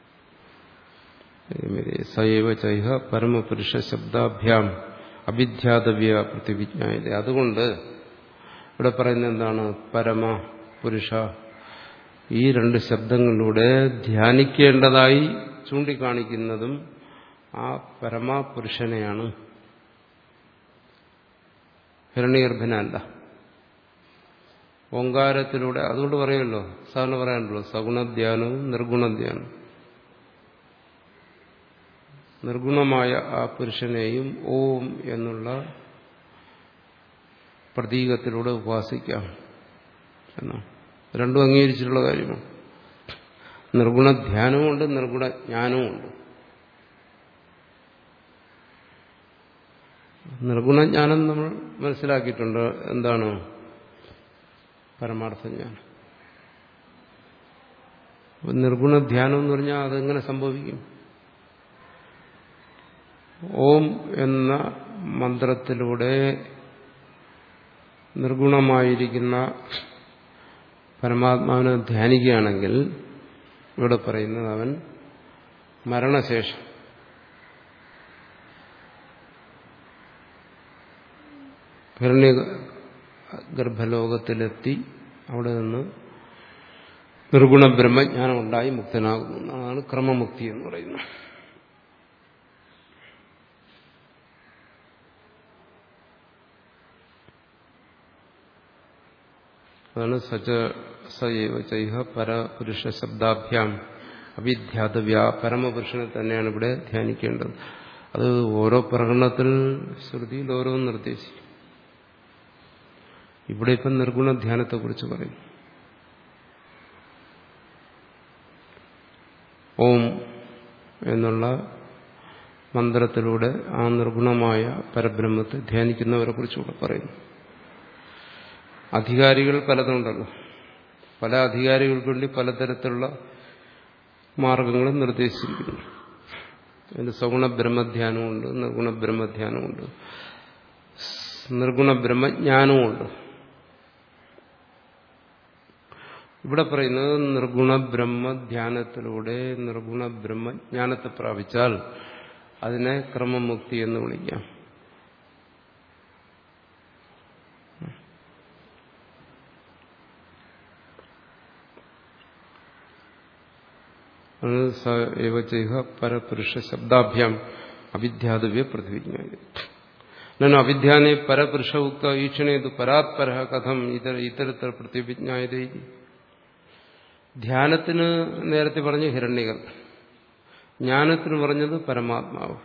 Speaker 1: സൈവ ചൈഹ പരമപുരുഷ ശബ്ദാഭ്യാം അഭിധ്യാതവ്യ പ്രതിവിജ്ഞായത അതുകൊണ്ട് ഇവിടെ പറയുന്നത് എന്താണ് പരമ പുരുഷ ഈ രണ്ട് ശബ്ദങ്ങളിലൂടെ ധ്യാനിക്കേണ്ടതായി ചൂണ്ടിക്കാണിക്കുന്നതും ആ പരമപുരുഷനെയാണ് ഹിരണ്യഗർഭനല്ല ഓങ്കാരത്തിലൂടെ അതുകൊണ്ട് പറയുമല്ലോ സാറിന് പറയാനുള്ളൂ സഗുണധ്യാനവും നിർഗുണധ്യാനവും നിർഗുണമായ ആ പുരുഷനെയും ഓം എന്നുള്ള പ്രതീകത്തിലൂടെ ഉപാസിക്കാം എന്നാണ് രണ്ടും അംഗീകരിച്ചിട്ടുള്ള കാര്യമാണ് നിർഗുണ ധ്യാനവുമുണ്ട് നിർഗുണ ജ്ഞാനവുമുണ്ട് നിർഗുണജ്ഞാനം നമ്മൾ മനസ്സിലാക്കിയിട്ടുണ്ട് എന്താണ് പരമാർത്ഥ ജ്ഞാനം നിർഗുണ ധ്യാനം എന്ന് പറഞ്ഞാൽ അതെങ്ങനെ സംഭവിക്കും ഓം എന്ന മന്ത്രത്തിലൂടെ നിർഗുണമായിരിക്കുന്ന പരമാത്മാവിനെ ധ്യാനിക്കുകയാണെങ്കിൽ ഇവിടെ പറയുന്നത് അവൻ മരണശേഷം ഹിരണ്യ ഗർഭലോകത്തിലെത്തി അവിടെ നിന്ന് നിർഗുണ ബ്രഹ്മജ്ഞാനം ഉണ്ടായി മുക്തനാകുന്നു എന്നാണ് ക്രമമുക്തി എന്ന് പറയുന്നത് അതാണ് സച സൈവ ചൈഹ പരപുരുഷ ശബ്ദാഭ്യാം അവിധ്യാതവ്യ പരമപുരുഷനെ തന്നെയാണ് ഇവിടെ ധ്യാനിക്കേണ്ടത് അത് ഓരോ പ്രകടനത്തിൽ ശ്രുതിയിൽ ഓരോന്ന് നിർദ്ദേശിക്കും ഇവിടെ ഇപ്പം നിർഗുണ ധ്യാനത്തെക്കുറിച്ച് പറയും ഓം എന്നുള്ള മന്ത്രത്തിലൂടെ ആ നിർഗുണമായ പരബ്രഹ്മത്തെ ധ്യാനിക്കുന്നവരെ കുറിച്ചുകൂടെ പറയുന്നു അധികാരികൾ പലതുണ്ടല്ലോ പല അധികാരികൾക്ക് വേണ്ടി പലതരത്തിലുള്ള മാർഗങ്ങളും നിർദ്ദേശിച്ചിരിക്കുന്നു അതിന് സഗുണ ബ്രഹ്മധ്യാനമുണ്ട് നിർഗുണ ബ്രഹ്മധ്യാനമുണ്ട് നിർഗുണ ബ്രഹ്മജ്ഞാനമുണ്ട് ഇവിടെ പറയുന്നത് നിർഗുണ ബ്രഹ്മധ്യാനത്തിലൂടെ നിർഗുണ ബ്രഹ്മജ്ഞാനത്തെ പ്രാപിച്ചാൽ അതിനെ ക്രമമുക്തി എന്ന് വിളിക്കാം ഏവചൈഹ പരപുരുഷ ശബ്ദാഭ്യാം അവിദ്യാതവ്യ പ്രതിവിജ്ഞായ നനു അവിദ്യാനെ പരപുരുഷ ഉക്ത ഈക്ഷണേതു പരാത്പര കഥം ഇതര ഇത്തരത്തിൽ പ്രതിവിജ്ഞായത ധ്യാനത്തിന് നേരത്തെ പറഞ്ഞു ഹിരണ്യകൾ ജ്ഞാനത്തിന് പറഞ്ഞത് പരമാത്മാവ്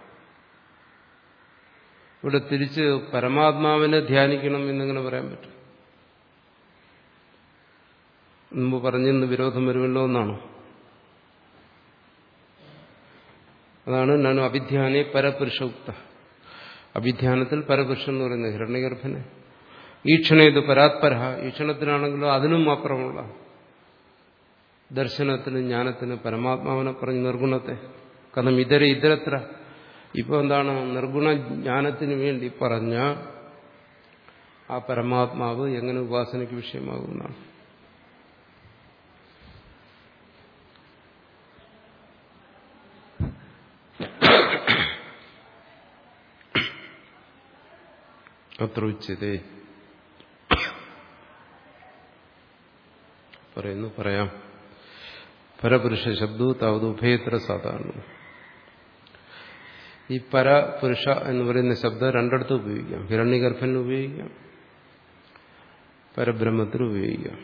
Speaker 1: ഇവിടെ തിരിച്ച് പരമാത്മാവിനെ ധ്യാനിക്കണം എന്നിങ്ങനെ പറയാൻ പറ്റും മുമ്പ് പറഞ്ഞിന്ന് വിരോധം വരുമല്ലോ എന്നാണോ അതാണ് നാനു അഭിധ്യാനെ പരപുരുഷോക്ത അഭിധ്യാനത്തിൽ പരപുരുഷൻ എന്ന് പറയുന്നത് ഹിരണ്യഗർഭന് ഈക്ഷണേത് പരാത്പര ഈക്ഷണത്തിനാണെങ്കിലും അതിനും അപ്പുറമുള്ള ദർശനത്തിന് ജ്ഞാനത്തിന് പരമാത്മാവിനെ പറഞ്ഞ് നിർഗുണത്തെ കാരണം ഇതര ഇതരത്ര ഇപ്പോൾ എന്താണ് നിർഗുണ ജ്ഞാനത്തിന് വേണ്ടി പറഞ്ഞ ആ പരമാത്മാവ് എങ്ങനെ ഉപാസനയ്ക്ക് വിഷയമാകുന്നതാണ് അത്ര ഉച്ചതേ പറയുന്നു പറയാം പരപുരുഷ ശബ്ദവും താവത് ഉഭയത്ര സാധാരണ ഈ പരപുരുഷ എന്ന് പറയുന്ന ശബ്ദം രണ്ടിടത്തും ഉപയോഗിക്കാം ഹിരണ്യഗർഭന് ഉപയോഗിക്കാം പരബ്രഹ്മത്തിന് ഉപയോഗിക്കാം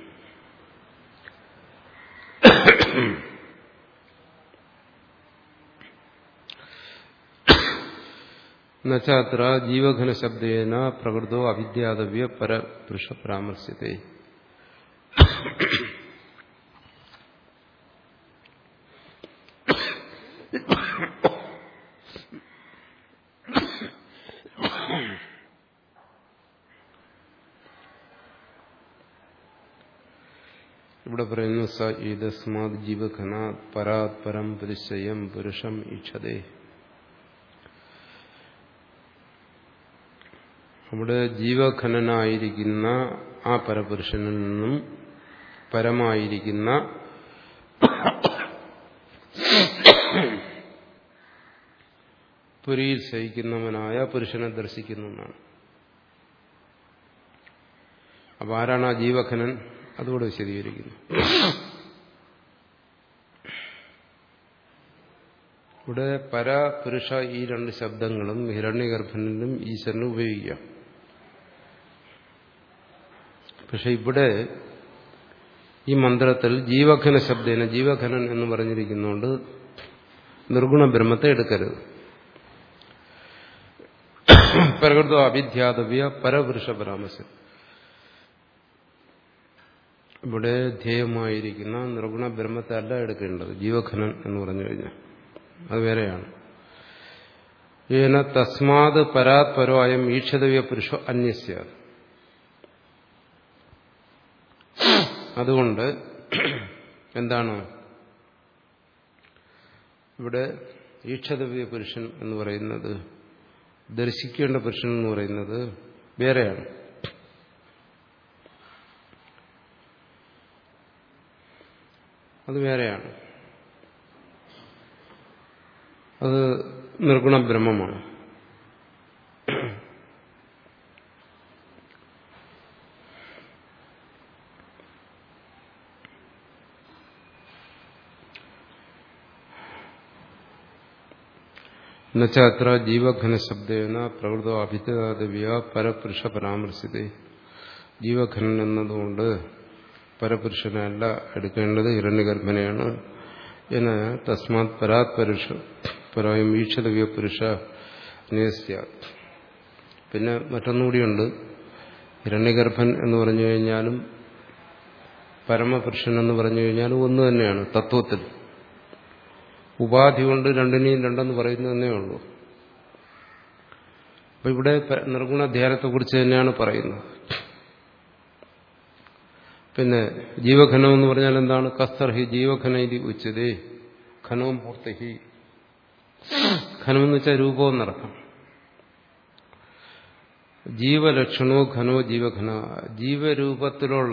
Speaker 1: നച്ചാത്ര ജീവഘന ശബ്ദേന പ്രകൃതോ അവിദ്യാതവ്യ പരപുരുഷ പരാമർശ്യത്തെ ഇവിടെ പറയുന്നു സ ഏതസ്മാത് ജീവഘന പരാത് പരം പുരുഷയം പുരുഷം ഈക്ഷതേ അവിടെ ജീവഘനനായിരിക്കുന്ന ആ പരപുരുഷനിൽ നിന്നും പരമായിരിക്കുന്ന പുരിയിൽ ശയിക്കുന്നവനായ പുരുഷനെ ദർശിക്കുന്നു എന്നാണ് അപ്പൊ ആരാണ് ആ ജീവഘനൻ അതുകൂടെ വിശദീകരിക്കുന്നു ഇവിടെ പരപുരുഷ ഈ രണ്ട് ശബ്ദങ്ങളും ഹിരണ്യഗർഭനിലും ഈശ്വരനും ഉപയോഗിക്കാം പക്ഷെ ഇവിടെ ഈ മന്ത്രത്തിൽ ജീവഘന ശബ്ദേന ജീവഘനൻ എന്ന് പറഞ്ഞിരിക്കുന്നതുകൊണ്ട് നിർഗുണ ബ്രഹ്മത്തെ എടുക്കരുത് പ്രകൃതോ അവിധ്യാതവ്യ പരപുരുഷ പരാമർശം ഇവിടെ ധ്യേയമായിരിക്കുന്ന നിർഗുണ ബ്രഹ്മത്തെ അല്ല എടുക്കേണ്ടത് ജീവഘനൻ എന്ന് പറഞ്ഞു കഴിഞ്ഞാൽ അത് വേറെയാണ് ഏന തസ്മാത് പരാത് പരോ അയം ഈക്ഷതവ്യ പുരുഷോ അന്യസ്യ അതുകൊണ്ട് എന്താണ് ഇവിടെ ഈക്ഷതവ്യ പുരുഷൻ എന്ന് പറയുന്നത് ദർശിക്കേണ്ട പുരുഷൻ എന്ന് പറയുന്നത് വേറെയാണ് അത് വേറെയാണ് അത് നിർഗുണ ബ്രഹ്മമാണ് എന്നുവെച്ചാൽ ജീവഘന ശബ്ദേന പ്രകൃതോ അഭിജാതവ്യ പരപുരുഷ പരാമർശിതേ ജീവഘനൻ എന്നതുകൊണ്ട് പരപുരുഷനല്ല എടുക്കേണ്ടത് ഹിരണ്യഗർഭനെയാണ് എന്ന തസ്മാത് പരാത് പരുഷ പരായും വീക്ഷതവ്യ പുരുഷ അന്വേസ്യാത് പിന്നെ മറ്റൊന്നുകൂടിയുണ്ട് ഹിരണ്യഗർഭൻ എന്ന് പറഞ്ഞു കഴിഞ്ഞാലും പരമപുരുഷൻ എന്ന് പറഞ്ഞു കഴിഞ്ഞാലും ഒന്ന് തന്നെയാണ് തത്വത്തിൽ ഉപാധി കൊണ്ട് രണ്ടിനെയും രണ്ടെന്ന് പറയുന്നതന്നേ ഉള്ളൂ അപ്പൊ ഇവിടെ നിർഗുണ ധ്യാനത്തെക്കുറിച്ച് തന്നെയാണ് പറയുന്നത് പിന്നെ ജീവഘനം എന്ന് പറഞ്ഞാൽ എന്താണ് കസ്തർഹി ജീവഘന ഇത് ഉച്ചതേ ഘനവും പൂർത്തഹി ഘനം എന്ന് വെച്ചാൽ രൂപവും നടക്കാം ജീവലക്ഷണോ ഘനോ ജീവഘന ജീവരൂപത്തിലുള്ള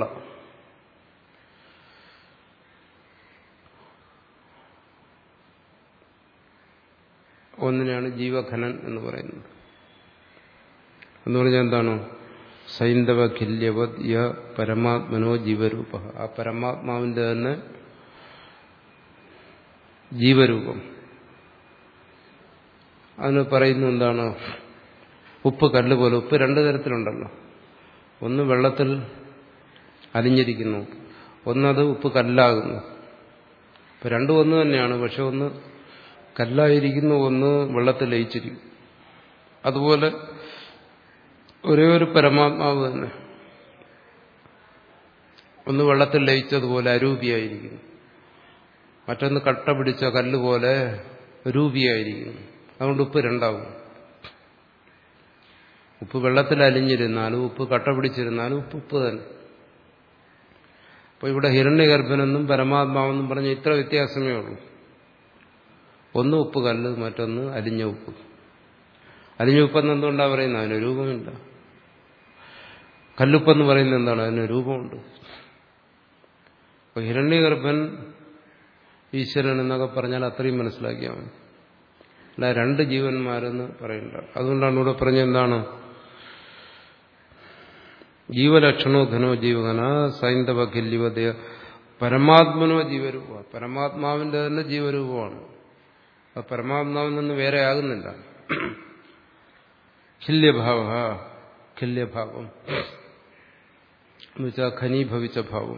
Speaker 1: ഒന്നിനാണ് ജീവഘനൻ എന്ന് പറയുന്നത് എന്ന് പറഞ്ഞാൽ എന്താണ് സൈന്ധവ ഖില്യവത് യ പരമാത്മനോ ജീവരൂപ ആ പരമാത്മാവിന്റെ തന്നെ ജീവരൂപം അതിന് പറയുന്നു എന്താണ് ഉപ്പ് കല്ല് പോലെ ഉപ്പ് രണ്ടു തരത്തിലുണ്ടല്ലോ ഒന്ന് വെള്ളത്തിൽ അലിഞ്ഞിരിക്കുന്നു ഒന്നത് ഉപ്പ് കല്ലാകുന്നു ഇപ്പൊ രണ്ടും ഒന്ന് തന്നെയാണ് പക്ഷെ ഒന്ന് കല്ലായിരിക്കുന്നു ഒന്ന് വെള്ളത്തിൽ ലയിച്ചിരിക്കും അതുപോലെ ഒരേ ഒരു പരമാത്മാവ് തന്നെ ഒന്ന് വെള്ളത്തിൽ ലയിച്ചതുപോലെ അരൂപിയായിരിക്കുന്നു മറ്റൊന്ന് കട്ട പിടിച്ച കല്ലുപോലെ രൂപിയായിരിക്കുന്നു അതുകൊണ്ട് ഉപ്പ് രണ്ടാവും ഉപ്പ് വെള്ളത്തിൽ അലിഞ്ഞിരുന്നാലും ഉപ്പ് കട്ട പിടിച്ചിരുന്നാലും ഉപ്പ് ഉപ്പ് തന്നെ അപ്പൊ ഇവിടെ ഹിരണ്യഗർഭനെന്നും പരമാത്മാവെന്നും പറഞ്ഞ ഇത്ര വ്യത്യാസമേ ഉള്ളൂ ഒന്ന് ഉപ്പ് കല്ല് മറ്റൊന്ന് അലിഞ്ഞ ഉപ്പ് അലിഞ്ഞ ഉപ്പെന്ന് എന്തുകൊണ്ടാണ് പറയുന്നത് അതിന് രൂപമില്ല കല്ലുപ്പെന്ന് പറയുന്നത് എന്താണ് അതിന് രൂപമുണ്ട് അപ്പൊ ഹിരണ്യഗർഭൻ ഈശ്വരൻ എന്നൊക്കെ പറഞ്ഞാൽ അത്രയും മനസ്സിലാക്കിയാൽ മതി അല്ല രണ്ട് ജീവന്മാരെന്ന് പറയണ്ട അതുകൊണ്ടാണ് ഇവിടെ പറഞ്ഞ എന്താണ് ജീവലക്ഷണോ ഘനോ ജീവഘന സൈന്ധവ ഖില്യവതയ പരമാത്മനോ ജീവരൂപ പരമാത്മാവിന്റെ തന്നെ ജീവരൂപമാണ് അത് പരമാത്മാവിൽ നിന്ന് വേറെ ആകുന്നില്ല ഖില്യഭാവ ഖില്യഭാവം എന്നുവെച്ചാൽ ഖനീഭവിച്ച ഭാവം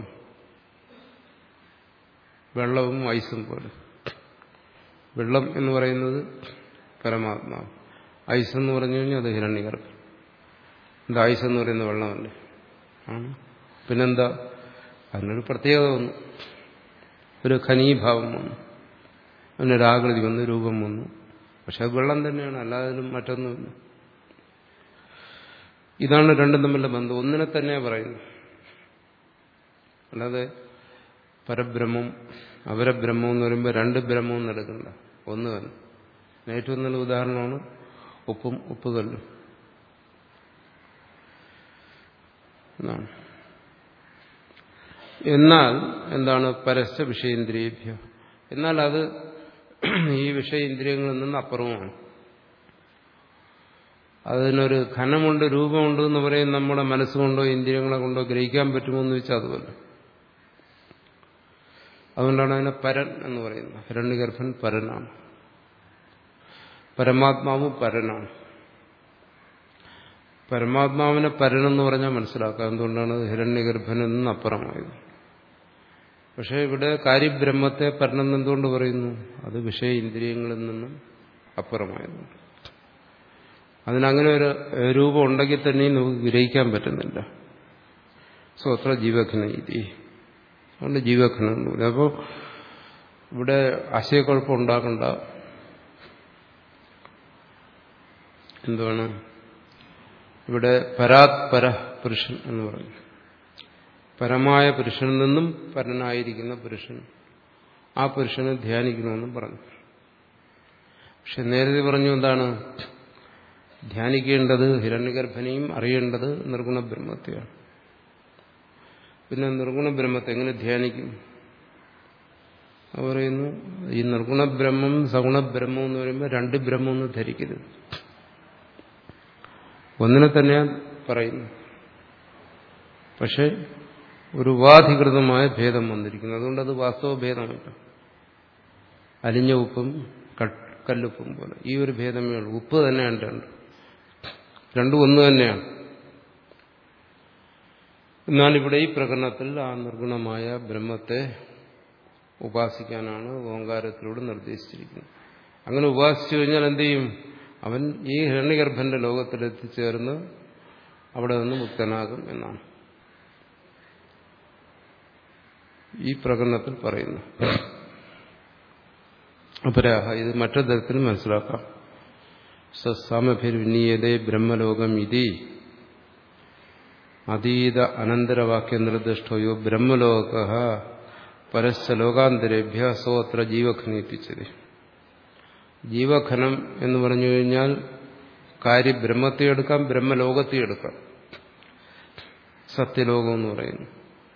Speaker 1: വെള്ളവും ഐസും പോലെ വെള്ളം എന്ന് പറയുന്നത് പരമാത്മാവ് ഐസ് എന്ന് പറഞ്ഞു കഴിഞ്ഞാൽ അത് ഹിരണ്യഗർഭൻ എന്താ ഐസ് എന്ന് പറയുന്ന വെള്ളമല്ലേ ആണ് പിന്നെന്താ അതിനൊരു പ്രത്യേകത വന്നു ഒരു ഖനീഭാവം വന്നു അതിനൊരാകൃതി വന്നു രൂപം വന്നു പക്ഷെ അത് വെള്ളം തന്നെയാണ് അല്ലാതെ മറ്റൊന്നുമില്ല ഇതാണ് രണ്ടും തമ്മിലുള്ള ബന്ധം ഒന്നിനെ തന്നെ പറയുന്നു അല്ലാതെ പരബ്രഹ്മം അപരബ്രഹ്മം എന്ന് പറയുമ്പോൾ രണ്ട് ബ്രഹ്മം നടക്കണ്ട ഒന്ന് തന്നെ ഏറ്റവും നല്ല ഉദാഹരണമാണ് ഉപ്പും ഉപ്പുകല്ലും എന്നാണ് എന്നാൽ എന്താണ് പരസ്യ വിഷയേന്ദ്രിയഭ്യ എന്നാൽ അത് ഈ വിഷയേന്ദ്രിയങ്ങളിൽ നിന്ന് അപ്പുറവുമാണ് അതിനൊരു ഘനമുണ്ട് രൂപമുണ്ട് എന്ന് പറയും നമ്മുടെ മനസ്സുകൊണ്ടോ ഇന്ദ്രിയങ്ങളെ കൊണ്ടോ ഗ്രഹിക്കാൻ പറ്റുമോ എന്ന് വെച്ചാൽ അതുപോലെ അതുകൊണ്ടാണ് അതിനെ പരൻ എന്ന് പറയുന്നത് ഹിരണ്യഗർഭൻ പരനാണ് പരമാത്മാവ് പരനാണ് പരമാത്മാവിനെ പരനെന്ന് പറഞ്ഞാൽ മനസ്സിലാക്കാം എന്തുകൊണ്ടാണ് ഹിരണ്യഗർഭനിൽ നിന്ന് അപ്പുറമായത് പക്ഷേ ഇവിടെ കാര്യബ്രഹ്മത്തെ പരനെന്ന് എന്തുകൊണ്ട് പറയുന്നു അത് വിഷയ ഇന്ദ്രിയങ്ങളിൽ നിന്നും അപ്പുറമായതുകൊണ്ട് അതിനങ്ങനെ ഒരു രൂപം ഉണ്ടെങ്കിൽ തന്നെയും നമുക്ക് ഗ്രഹിക്കാൻ പറ്റുന്നില്ല സ്വത്ര ജീവഘന ഇതി അതുകൊണ്ട് ജീവഘനം എന്ന് പറയും അപ്പോൾ ഇവിടെ ആശയക്കുഴപ്പം ഉണ്ടാക്കണ്ട എന്താണ് ഇവിടെ പരാത് പര പുരുഷൻ എന്ന് പറഞ്ഞു പരമായ പുരുഷനിൽ നിന്നും പരനായിരിക്കുന്ന പുരുഷൻ ആ പുരുഷനെ ധ്യാനിക്കണമെന്നും പറഞ്ഞു പക്ഷെ നേരത്തെ പറഞ്ഞു എന്താണ് ധ്യാനിക്കേണ്ടത് ഹിരണ്യഗർഭനെയും അറിയേണ്ടത് നിർഗുണ ബ്രഹ്മത്തെയാണ് പിന്നെ നിർഗുണ ബ്രഹ്മത്തെ എങ്ങനെ ധ്യാനിക്കും അത് പറയുന്നു ഈ നിർഗുണ ബ്രഹ്മം സഗുണ ബ്രഹ്മം എന്ന് പറയുമ്പോൾ രണ്ട് ബ്രഹ്മം എന്ന് ധരിക്കരുത് ഒന്നിനെ തന്നെയാണ് പറയുന്നു പക്ഷെ ഒരു ഉപാധികൃതമായ ഭേദം വന്നിരിക്കുന്നു അതുകൊണ്ട് അത് വാസ്തവ ഭേദമല്ല അലിഞ്ഞ ഉപ്പും കല്ലുപ്പും പോലെ ഈ ഒരു ഭേദമേ ഉള്ളൂ ഉപ്പ് തന്നെയാണ് രണ്ട് രണ്ടും ഒന്ന് തന്നെയാണ് എന്നാൽ ഇവിടെ ഈ പ്രകടനത്തിൽ ആ നിർഗുണമായ ബ്രഹ്മത്തെ ഉപാസിക്കാനാണ് ഓങ്കാരത്തിലൂടെ നിർദ്ദേശിച്ചിരിക്കുന്നത് അങ്ങനെ ഉപാസിച്ചു കഴിഞ്ഞാൽ എന്ത് ചെയ്യും അവൻ ഈ ഹിരണ്യഗർഭന്റെ ലോകത്തിൽ എത്തിച്ചേർന്ന് അവിടെ നിന്ന് മുക്തനാകും എന്നാണ് ഈ പ്രകടനത്തിൽ പറയുന്നു അപരാഹ ഇത് മറ്റൊരു തരത്തിൽ മനസ്സിലാക്കാം സസാമഭിർവിനീയതേ ബ്രഹ്മലോകം ഇതി അതീത അനന്തരവാക്യ നിർദ്ദിഷ്ടയോ ബ്രഹ്മലോക പരസ്യ ലോകാന്തരേഭ്യ സ്വത്ര ജീവഖനീപ്പിച്ചത് ജീവഖനം എന്ന് പറഞ്ഞു കഴിഞ്ഞാൽ കാര്യ ബ്രഹ്മത്തെ എടുക്കാം ബ്രഹ്മലോകത്തെ എടുക്കാം സത്യലോകം എന്ന് പറയുന്നു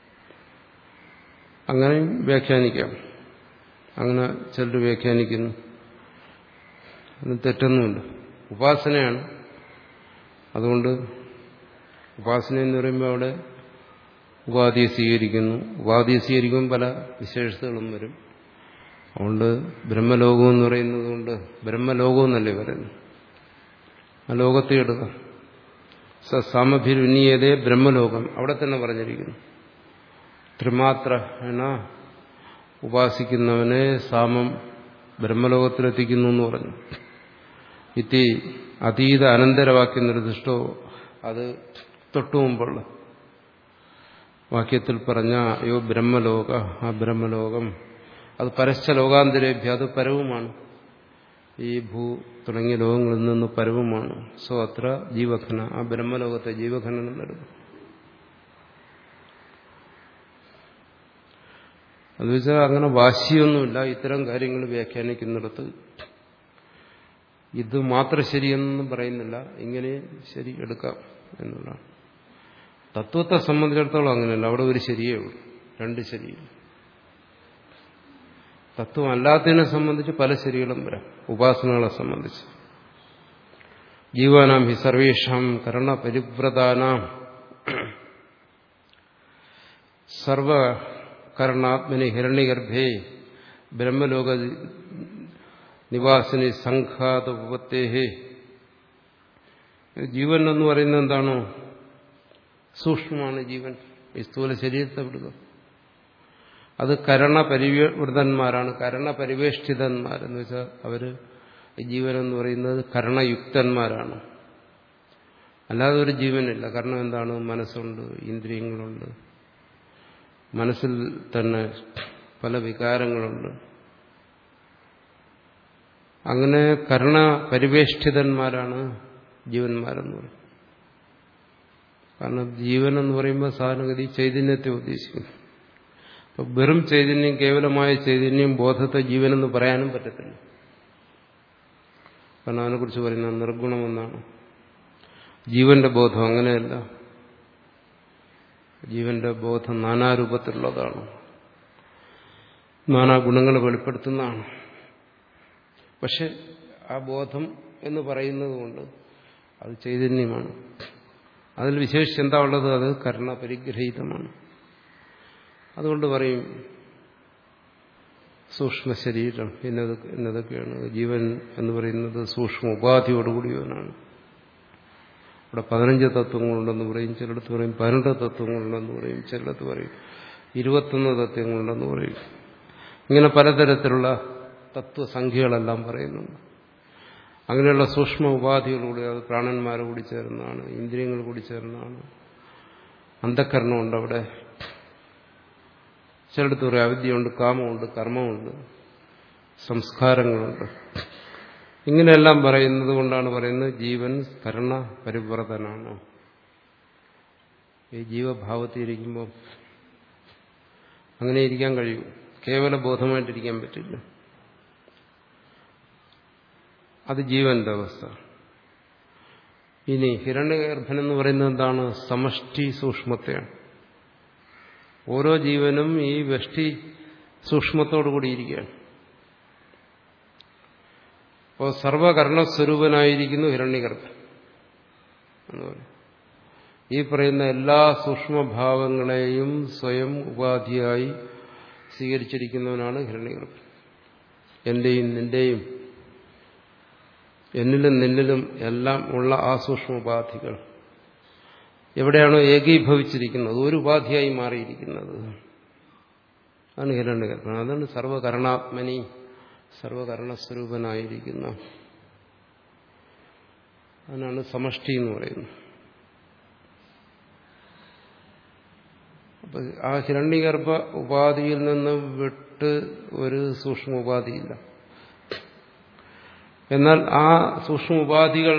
Speaker 1: അങ്ങനെ വ്യാഖ്യാനിക്കാം അങ്ങനെ ചിലർ വ്യാഖ്യാനിക്കുന്നു അതിന് തെറ്റൊന്നുമില്ല ഉപാസനയാണ് അതുകൊണ്ട് ഉപാസന എന്ന് പറയുമ്പോൾ അവിടെ ഉപാധിയെ സ്വീകരിക്കുന്നു ഉപാധിയെ സ്വീകരിക്കുമ്പോൾ പല വിശേഷതകളും വരും അതുകൊണ്ട് ബ്രഹ്മലോകം എന്ന് പറയുന്നത് കൊണ്ട് ബ്രഹ്മലോകം എന്നല്ലേ പറയുന്നു ആ ലോകത്തെ എടുക്കാം സസാമഭിരുന്നീയതേ ബ്രഹ്മലോകം അവിടെ തന്നെ പറഞ്ഞിരിക്കുന്നു ത്രിമാത്ര എന്ന ഉപാസിക്കുന്നവനെ സാമം ബ്രഹ്മലോകത്തിലെത്തിക്കുന്നു എന്ന് പറഞ്ഞു ഇത്തി അതീത അനന്തരവാക്യം നിർദ്ദിഷ്ടോ അത് തൊട്ടു മുമ്പുള്ള വാക്യത്തിൽ പറഞ്ഞ അയ്യോ ബ്രഹ്മലോക ആ ബ്രഹ്മലോകം അത് പരസ്യ ലോകാന്തരേഭ്യ അത് പരവുമാണ് ഈ ഭൂ തുടങ്ങിയ ലോകങ്ങളിൽ നിന്ന് പരവുമാണ് സോ അത്ര ജീവഖന ആ ബ്രഹ്മലോകത്തെ ജീവഖനനം നടക്കും അത് വെച്ചാൽ അങ്ങനെ വാശിയൊന്നുമില്ല ഇത്തരം കാര്യങ്ങൾ വ്യാഖ്യാനിക്കുന്നിടത്ത് ഇത് മാത്രം ശരിയെന്നൊന്നും പറയുന്നില്ല ഇങ്ങനെ ശരി എടുക്കാം എന്നുള്ളതാണ് തത്വത്തെ സംബന്ധിച്ചിടത്തോളം അങ്ങനെയല്ല അവിടെ ഒരു ശരിയേ ഉള്ളൂ രണ്ട് ശരിയില്ല തത്വം അല്ലാത്തതിനെ സംബന്ധിച്ച് പല ശരികളും വരാം ഉപാസനകളെ സംബന്ധിച്ച് ജീവാനാം ഹി സർവേഷാം കരണപരിവ്രതാനാം സർവകരണാത്മനി ഹിരണ്യഗർഭേ ബ്രഹ്മലോക നിവാസിനി സംഘാത ഉപത്തേഹേ ജീവൻ എന്ന് പറയുന്നത് എന്താണോ സൂക്ഷ്മമാണ് ജീവൻ ഈ സ്ഥൂല ശരീരത്തെ വിടുക അത് കരണപരിവൃതന്മാരാണ് കരണപരിവേഷ്ടിതന്മാരെന്ന് വെച്ചാൽ അവര് ഈ ജീവൻ എന്ന് പറയുന്നത് കരണയുക്തന്മാരാണ് അല്ലാതെ ഒരു ജീവനില്ല കാരണം എന്താണ് മനസ്സുണ്ട് ഇന്ദ്രിയങ്ങളുണ്ട് മനസ്സിൽ തന്നെ പല വികാരങ്ങളുണ്ട് അങ്ങനെ കർണ പരിവേഷ്ടിതന്മാരാണ് ജീവന്മാരെന്ന് പറയും കാരണം ജീവൻ എന്ന് പറയുമ്പോൾ സാധാരണഗതി ചൈതന്യത്തെ ഉദ്ദേശിക്കുന്നു അപ്പൊ വെറും ചൈതന്യം കേവലമായ ചൈതന്യം ബോധത്തെ ജീവനെന്ന് പറയാനും പറ്റത്തില്ല കാരണം അതിനെക്കുറിച്ച് പറയുന്നത് നിർഗുണമെന്നാണ് ജീവന്റെ ബോധം അങ്ങനെയല്ല ജീവന്റെ ബോധം നാനാരൂപത്തിലുള്ളതാണ് നാനാ ഗുണങ്ങൾ വെളിപ്പെടുത്തുന്നതാണ് പക്ഷെ ആ ബോധം എന്ന് പറയുന്നത് കൊണ്ട് അത് ചൈതന്യമാണ് അതിൽ വിശേഷിച്ച് എന്താ ഉള്ളത് അത് കർണപരിഗ്രഹീതമാണ് അതുകൊണ്ട് പറയും സൂക്ഷ്മ ശരീരം എന്നത് എന്നതൊക്കെയാണ് ജീവൻ എന്ന് പറയുന്നത് സൂക്ഷ്മ ഉപാധിയോടുകൂടിയവനാണ് ഇവിടെ പതിനഞ്ച് തത്വങ്ങളുണ്ടെന്ന് പറയും ചിലടത്ത് പറയും പതിനെട്ട് തത്വങ്ങളുണ്ടെന്ന് പറയും ചിലടത്ത് പറയും ഇരുപത്തൊന്ന് തത്വങ്ങളുണ്ടെന്ന് പറയും ഇങ്ങനെ പലതരത്തിലുള്ള തത്വസംഖ്യകളെല്ലാം പറയുന്നുണ്ട് അങ്ങനെയുള്ള സൂക്ഷ്മ ഉപാധികളൂടെ അത് പ്രാണന്മാരെ കൂടി ചേർന്നതാണ് ഇന്ദ്രിയങ്ങൾ കൂടി ചേർന്നതാണ് അന്ധക്കരണമുണ്ട് അവിടെ ചിലടത്ത് പറയും അവിദ്യയുണ്ട് കാമമുണ്ട് കർമ്മമുണ്ട് സംസ്കാരങ്ങളുണ്ട് ഇങ്ങനെയെല്ലാം പറയുന്നത് കൊണ്ടാണ് പറയുന്നത് ജീവൻ കരുണ പരിവ്രതനാണ് ഈ ജീവഭാവത്തിൽ ഇരിക്കുമ്പോൾ അങ്ങനെ ഇരിക്കാൻ കഴിയും കേവല ബോധമായിട്ടിരിക്കാൻ പറ്റില്ല അത് ജീവന്റെ അവസ്ഥ ഇനി ഹിരണ്യഗർഭൻ എന്ന് പറയുന്നത് എന്താണ് സമഷ്ടി സൂക്ഷ്മത്തെയാണ് ഓരോ ജീവനും ഈ വ്യഷ്ടി സൂക്ഷ്മത്തോടു കൂടിയിരിക്കുകയാണ് അപ്പോൾ സർവകർണസ്വരൂപനായിരിക്കുന്നു ഹിരണ്യഗർഭൻ എന്ന് പറയും ഈ പറയുന്ന എല്ലാ സൂക്ഷ്മഭാവങ്ങളെയും സ്വയം ഉപാധിയായി സ്വീകരിച്ചിരിക്കുന്നവനാണ് ഹിരണ്യഗർഭൻ എന്റെയും നിന്റെയും എന്നിലും നിന്നിലും എല്ലാം ഉള്ള ആ സൂക്ഷ്മോപാധികൾ എവിടെയാണോ ഏകീഭവിച്ചിരിക്കുന്നത് ഒരു ഉപാധിയായി മാറിയിരിക്കുന്നത് അതാണ് ഹിരണ്യഗർഭൻ അതാണ് സർവകരണാത്മനി സർവകരണസ്വരൂപനായിരിക്കുന്ന അതിനാണ് സമഷ്ടി എന്ന് പറയുന്നത് അപ്പൊ ആ ഹിരണ്യഗർഭ ഉപാധിയിൽ നിന്ന് വിട്ട് ഒരു സൂക്ഷ്മ ഉപാധിയില്ല എന്നാൽ ആ സൂക്ഷ്മ ഉപാധികൾ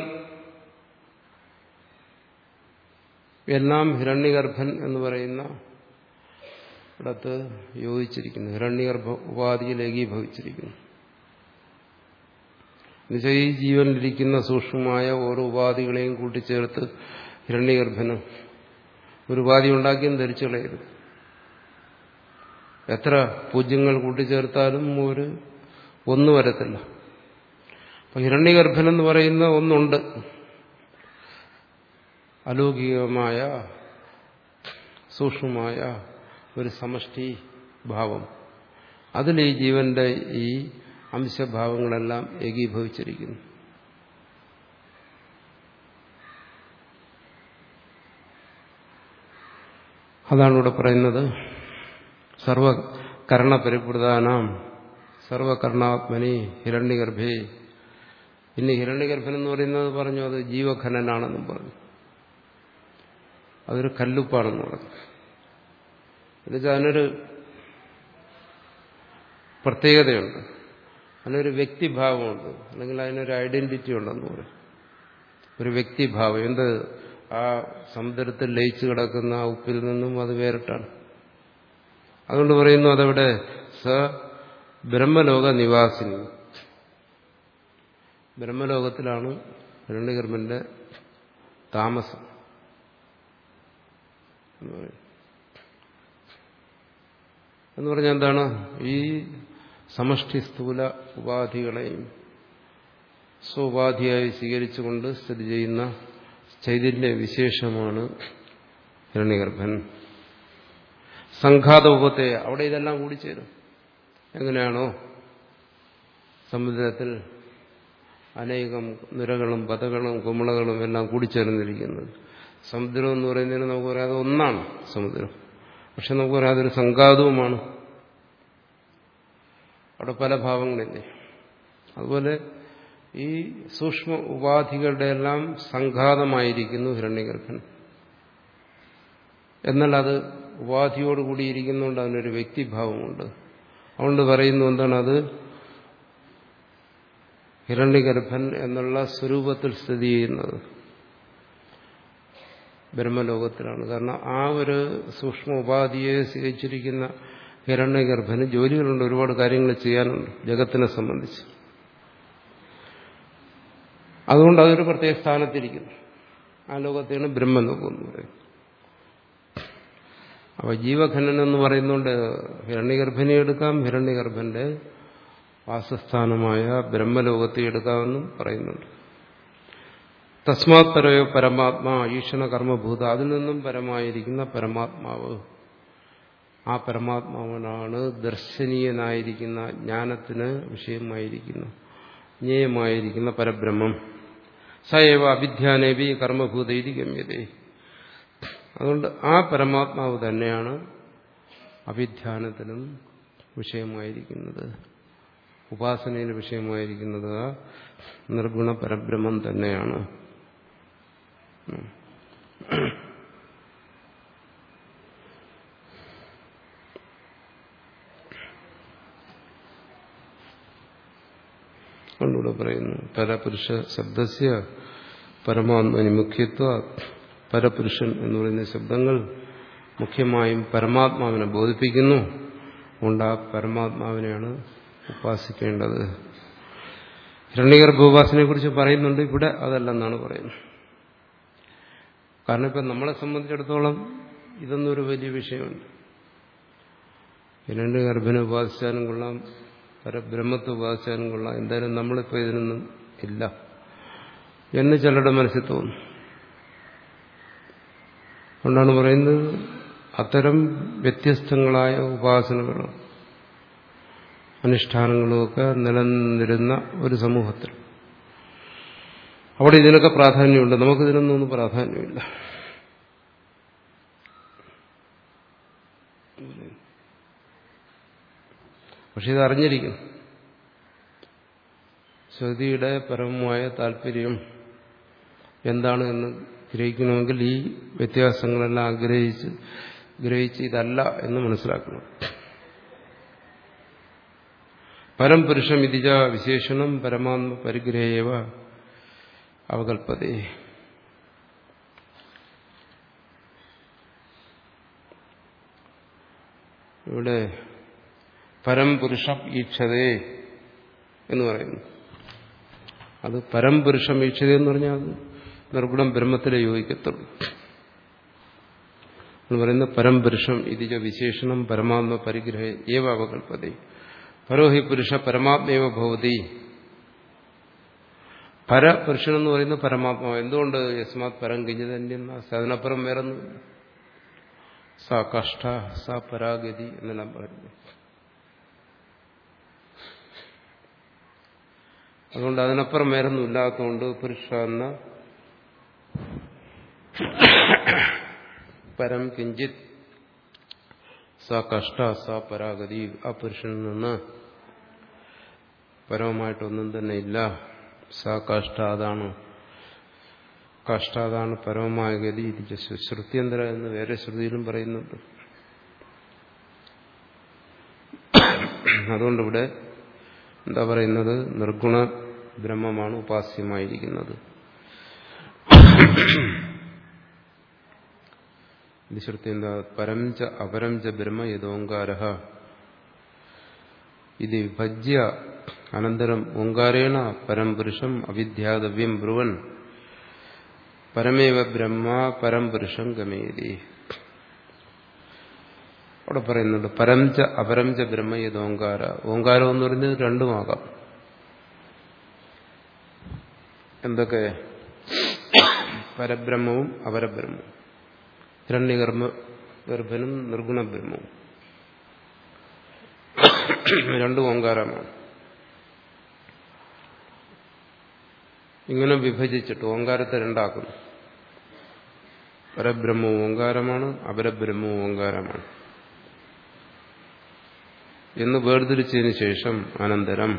Speaker 1: എല്ലാം ഹിരണ്യഗർഭൻ എന്ന് പറയുന്ന ഇടത്ത് യോജിച്ചിരിക്കുന്നു ഹിരണ്യഗർഭ ഉപാധിയിൽ ഏകീഭവിച്ചിരിക്കുന്നു എന്നുവെച്ചാൽ ഈ ജീവനിലിരിക്കുന്ന സൂക്ഷ്മമായ ഓരോ ഉപാധികളെയും കൂട്ടിച്ചേർത്ത് ഹിരണ്യഗർഭന് ഒരു ഉപാധി ഉണ്ടാക്കിയും ധരിച്ചു കളയരുത് എത്ര പൂജ്യങ്ങൾ കൂട്ടിച്ചേർത്താലും ഒരു ഒന്ന് വരത്തില്ല അപ്പൊ ഹിരണ്യഗർഭൻ എന്ന് പറയുന്ന ഒന്നുണ്ട് അലൗകികമായ സൂക്ഷ്മമായ ഒരു സമഷ്ടി ഭാവം അതിൽ ഈ ജീവന്റെ ഈ അംശഭാവങ്ങളെല്ലാം ഏകീഭവിച്ചിരിക്കുന്നു അതാണ് ഇവിടെ പറയുന്നത് സർവകർണപരിപ്രധാനാം സർവകർണാത്മനി ഹിരണ്യഗർഭേ ഇനി ഹിരണ്യഗർഭൻ എന്ന് പറയുന്നത് പറഞ്ഞു അത് ജീവഖനനാണെന്നും പറഞ്ഞു അതൊരു കല്ലുപ്പാണെന്ന് പറഞ്ഞു എന്നുവെച്ചാൽ അതിനൊരു പ്രത്യേകതയുണ്ട് അതിനൊരു വ്യക്തിഭാവമുണ്ട് അല്ലെങ്കിൽ അതിനൊരു ഐഡന്റിറ്റി ഉണ്ടെന്ന് പറയും ഒരു വ്യക്തിഭാവം എന്ത് ആ സമുദ്രത്തിൽ ലയിച്ചു കിടക്കുന്ന ആ ഉപ്പിൽ നിന്നും അത് വേറിട്ടാണ് അതുകൊണ്ട് പറയുന്നു അതവിടെ സ ബ്രഹ്മലോക നിവാസിനി ബ്രഹ്മലോകത്തിലാണ് ഹിരണ്യകർമ്മന്റെ താമസം എന്ന് പറയും എന്ന് പറഞ്ഞാൽ എന്താണ് ഈ സമഷ്ടി സ്ഥൂല ഉപാധികളെയും സ്വോപാധിയായി സ്വീകരിച്ചുകൊണ്ട് സ്ഥിതി ചെയ്യുന്ന ചൈതന്യ വിശേഷമാണ് ഹിരണ്യഗർഭൻ സംഘാത ഉപത്തെ അവിടെ ഇതെല്ലാം കൂടി ചേരും എങ്ങനെയാണോ സമുദ്രത്തിൽ അനേകം നിരകളും പതകളും കുമളകളും എല്ലാം കൂടിച്ചേർന്നിരിക്കുന്നത് സമുദ്രം എന്ന് പറയുന്നതിന് നമുക്ക് പറയാതെ ഒന്നാണ് സമുദ്രം പക്ഷെ നമുക്ക് പറയാതെ ഒരു സംഘാതവുമാണ് അവിടെ പല ഭാവങ്ങളില്ലേ അതുപോലെ ഈ സൂക്ഷ്മ ഉപാധികളുടെ എല്ലാം സംഘാതമായിരിക്കുന്നു ഹിരണ്യഗർഭൻ എന്നാൽ അത് ഉപാധിയോടുകൂടിയിരിക്കുന്നുണ്ട് അതിനൊരു വ്യക്തിഭാവമുണ്ട് അതുകൊണ്ട് പറയുന്നു എന്താണ് അത് ഹിരണ്യഗർഭൻ എന്നുള്ള സ്വരൂപത്തിൽ സ്ഥിതി ചെയ്യുന്നത് ബ്രഹ്മലോകത്തിലാണ് കാരണം ആ ഒരു സൂക്ഷ്മ ഉപാധിയെ സ്വീകരിച്ചിരിക്കുന്ന ഹിരണ്യഗർഭന് ജോലികളുണ്ട് ഒരുപാട് കാര്യങ്ങൾ ചെയ്യാനുണ്ട് ജഗത്തിനെ സംബന്ധിച്ച് അതുകൊണ്ട് അതൊരു പ്രത്യേക സ്ഥാനത്തിരിക്കുന്നു ആ ലോകത്തെയാണ് ബ്രഹ്മലോകം എന്ന് പറയുന്നത് അപ്പൊ ജീവഖനൻ എന്ന് പറയുന്നുണ്ട് ഹിരണ്യഗർഭനെ എടുക്കാം ഹിരണ്യഗർഭന്റെ വാസസ്ഥാനമായ ബ്രഹ്മലോകത്തെ എടുക്കാമെന്നും പറയുന്നുണ്ട് തസ്മാത് പരയോ പരമാത്മാ ഈശ്വര കർമ്മഭൂത അതിൽ നിന്നും പരമായിരിക്കുന്ന പരമാത്മാവ് ആ പരമാത്മാവനാണ് ദർശനീയനായിരിക്കുന്ന ജ്ഞാനത്തിന് വിഷയമായിരിക്കുന്ന ജ്ഞേയമായിരിക്കുന്ന പരബ്രഹ്മം സയവ അഭിധ്യാനേവി കർമ്മഭൂതൈതി ഗമ്യതേ അതുകൊണ്ട് ആ പരമാത്മാവ് തന്നെയാണ് അഭിധ്യാനത്തിനും വിഷയമായിരിക്കുന്നത് ഉപാസനയിൽ വിഷയമായിരിക്കുന്നത് ആ നിർഗുണ പരബ്രഹ്മം തന്നെയാണ് കൊണ്ടുകൂടെ പറയുന്നു പരപുരുഷ ശബ്ദസ്യ പരമാത്മനി മുഖ്യത്വ പരപുരുഷൻ എന്ന് പറയുന്ന ശബ്ദങ്ങൾ മുഖ്യമായും പരമാത്മാവിനെ ബോധിപ്പിക്കുന്നു അതുകൊണ്ട് ആ പരമാത്മാവിനെയാണ് ഉപാസിക്കേണ്ടത് ഹിരണ്യഗർഭോപാസനയെ കുറിച്ച് പറയുന്നുണ്ട് ഇവിടെ അതല്ലെന്നാണ് പറയുന്നത് കാരണം ഇപ്പം നമ്മളെ സംബന്ധിച്ചിടത്തോളം ഇതൊന്നും ഒരു വലിയ വിഷയമുണ്ട് ഹിരണ്യഗർഭനെ ഉപാസിച്ചാലും കൊള്ളാം പരബ്രഹ്മത്തെ ഉപാസിച്ചാലും കൊള്ളാം എന്തായാലും നമ്മളിപ്പോൾ ഇതിനൊന്നും ഇല്ല എന്ന് ചിലരുടെ മനസ്സിൽ തോന്നും അതുകൊണ്ടാണ് പറയുന്നത് അത്തരം വ്യത്യസ്തങ്ങളായ ഉപാസനകളും അനുഷ്ഠാനങ്ങളുമൊക്കെ നിലനിന്നിരുന്ന ഒരു സമൂഹത്തിൽ അവിടെ ഇതിനൊക്കെ പ്രാധാന്യമുണ്ട് നമുക്കിതിനൊന്നും ഒന്നും പ്രാധാന്യമില്ല പക്ഷെ ഇത് അറിഞ്ഞിരിക്കണം ശ്രുതിയുടെ പരമമായ താല്പര്യം എന്താണ് എന്ന് ഗ്രഹിക്കണമെങ്കിൽ ഈ വ്യത്യാസങ്ങളെല്ലാം ആഗ്രഹിച്ച് ഗ്രഹിച്ച് ഇതല്ല എന്ന് മനസ്സിലാക്കണം പരം പുരുഷം ഇതിജ വിശേഷണം പരമാത്മ പരിഗ്രഹേവ അവകൽപ്പതേ ഇവിടെ പരംപുരുഷം ഈക്ഷതേ എന്ന് പറയുന്നു അത് പരംപുരുഷം ഈക്ഷത എന്ന് പറഞ്ഞാൽ അത് നിർഗുണം ബ്രഹ്മത്തിലെ യോജിക്കത്തുള്ളൂ എന്ന് പറയുന്ന പരംപുരുഷം ഇതിജ വിശേഷണം പരമാത്മ പരിഗ്രഹ ഏവ അവകൽപ്പതേ പരോഹി പുരുഷ പരമാത്മേവ ഭവതി പരപുരുഷൻ എന്ന് പറയുന്നത് പരമാത്മാവ് എന്തുകൊണ്ട് യസ്മാത് പരം കിഞ്ഞതന്യ അതിനപ്പുറം വേറൊന്നും സ കഷ്ട സ പരാഗതി എന്നെല്ലാം പറയുന്നു അതുകൊണ്ട് അതിനപ്പുറം വേറൊന്നും ഇല്ലാത്തതുകൊണ്ട് പുരുഷ എന്ന പരം കിഞ്ചിത് സ കഷ്ട സ പരാഗതി ആ പുരുഷനിൽ നിന്ന് പരമമായിട്ടൊന്നും തന്നെ ഇല്ല സ കഷ്ട അതാണ് കഷ്ട അതാണ് പരമമായ ഗതി ഇത് ശ്രുത്യന്തര എന്ന് വേറെ ശ്രുതിയിലും പറയുന്നുണ്ട് അതുകൊണ്ട് ഇവിടെ എന്താ പറയുന്നത് നിർഗുണ ബ്രഹ്മമാണ് ഉപാസ്യമായിരിക്കുന്നത് ഇത് ശ്രുതി എന്താ പരം ച അപരം ച ബ്രഹ്മ യഥോങ്കാര ഇത് വിഭജ്യ അനന്തരം ഓങ്കാരേണ പരം പുരുഷം അവിദ്യാതവ്യം ബ്രുവൻ പരമേവ ബ്രഹ്മ പരം പുരുഷം ഗമേതി അവിടെ പറയുന്നുണ്ട് പരം ച അപരം ച ബ്രഹ്മ യത് ഓങ്കാര ഓങ്കാരം എന്ന് പറയുന്നത് രണ്ടുമാകാം എന്തൊക്കെ പരബ്രഹ്മവും അപരബ്രഹ്മവും ഹിരണ്യകർമ്മ ഗർഭനും നിർഗുണ ബ്രഹ്മവും രണ്ടും ഓങ്കാരമാണ് ഇങ്ങനെ വിഭജിച്ചിട്ട് ഓങ്കാരത്തെ രണ്ടാക്കുന്നു പരബ്രഹ്മവും ഓങ്കാരമാണ് അപരബ്രഹ്മവും ഓങ്കാരമാണ് എന്ന് വേർതിരിച്ചതിന് ശേഷം അനന്തരം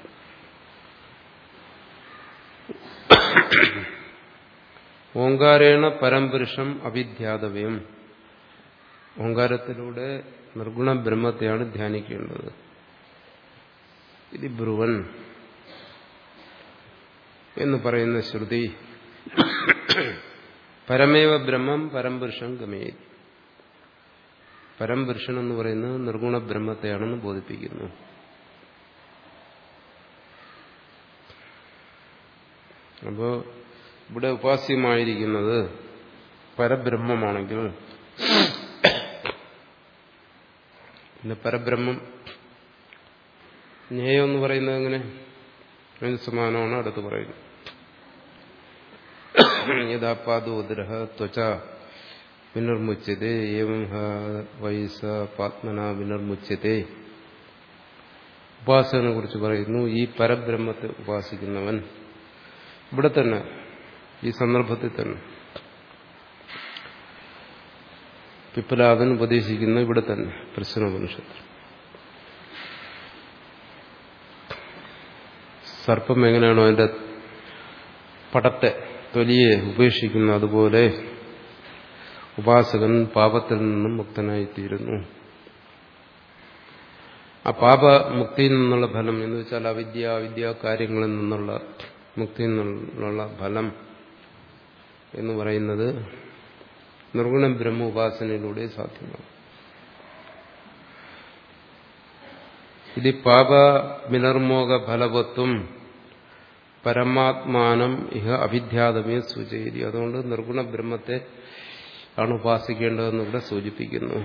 Speaker 1: ഓങ്കാരേണ പരംപുരുഷം അവിധ്യാതവ്യം ഓങ്കാരത്തിലൂടെ നിർഗുണ ബ്രഹ്മത്തെയാണ് ധ്യാനിക്കേണ്ടത് ഇത് ബ്രുവൻ എന്ന് പറയുന്ന ശ്രുതി പരമേവ ബ്രഹ്മം പരംപുരുഷം ഗമേതി പരംപുരുഷൻ എന്ന് പറയുന്നത് നിർഗുണ ബ്രഹ്മത്തെയാണെന്ന് ബോധിപ്പിക്കുന്നു അപ്പോ ഇവിടെ ഉപാസ്യമായിരിക്കുന്നത് പരബ്രഹ്മമാണെങ്കിൽ പിന്നെ പരബ്രഹ്മം ജ്ഞേയം എന്ന് പറയുന്നത് എങ്ങനെ അതിന് സമാനമാണ് അടുത്ത് പറയുന്നത് യഥാപാദോദ്രഹ ത്വച വിനിർമുച്യത്തെ ഏവം വൈസ പാത്മന വിനിർമുച്യത്തെ ഉപാസകനെ കുറിച്ച് പറയുന്നു ഈ പരബ്രഹ്മത്തെ ഉപാസിക്കുന്നവൻ ഇവിടെ തന്നെ ഈ സന്ദർഭത്തിൽ തന്നെ പിപ്പലാദൻ ഉപദേശിക്കുന്ന ഇവിടെ തന്നെ പ്രശ്നോപനിഷത്ത് സർപ്പം എങ്ങനെയാണോ അതിന്റെ പടത്തെ തൊലിയെ ഉപേക്ഷിക്കുന്നത് അതുപോലെ ഉപാസകൻ പാപത്തിൽ നിന്നും മുക്തനായിത്തീരുന്നു ആ പാപമുക്തിയിൽ നിന്നുള്ള ഫലം എന്ന് വെച്ചാൽ അവിദ്യ അവിദ്യ കാര്യങ്ങളിൽ നിന്നുള്ള മുക്തിയിൽ നിന്നുള്ള ഫലം എന്ന് പറയുന്നത് നിർഗുണ ബ്രഹ്മ ഉപാസനയിലൂടെ സാധ്യമാണ് ഇത് പാപ വിനർമോക ഫലവത്വം പരമാത്മാനം ഇഹ അഭിധ്യാതമേ സൂചയിരി അതുകൊണ്ട് നിർഗുണ ബ്രഹ്മത്തെ ആണ് ഉപാസിക്കേണ്ടതെന്ന് ഇവിടെ സൂചിപ്പിക്കുന്നു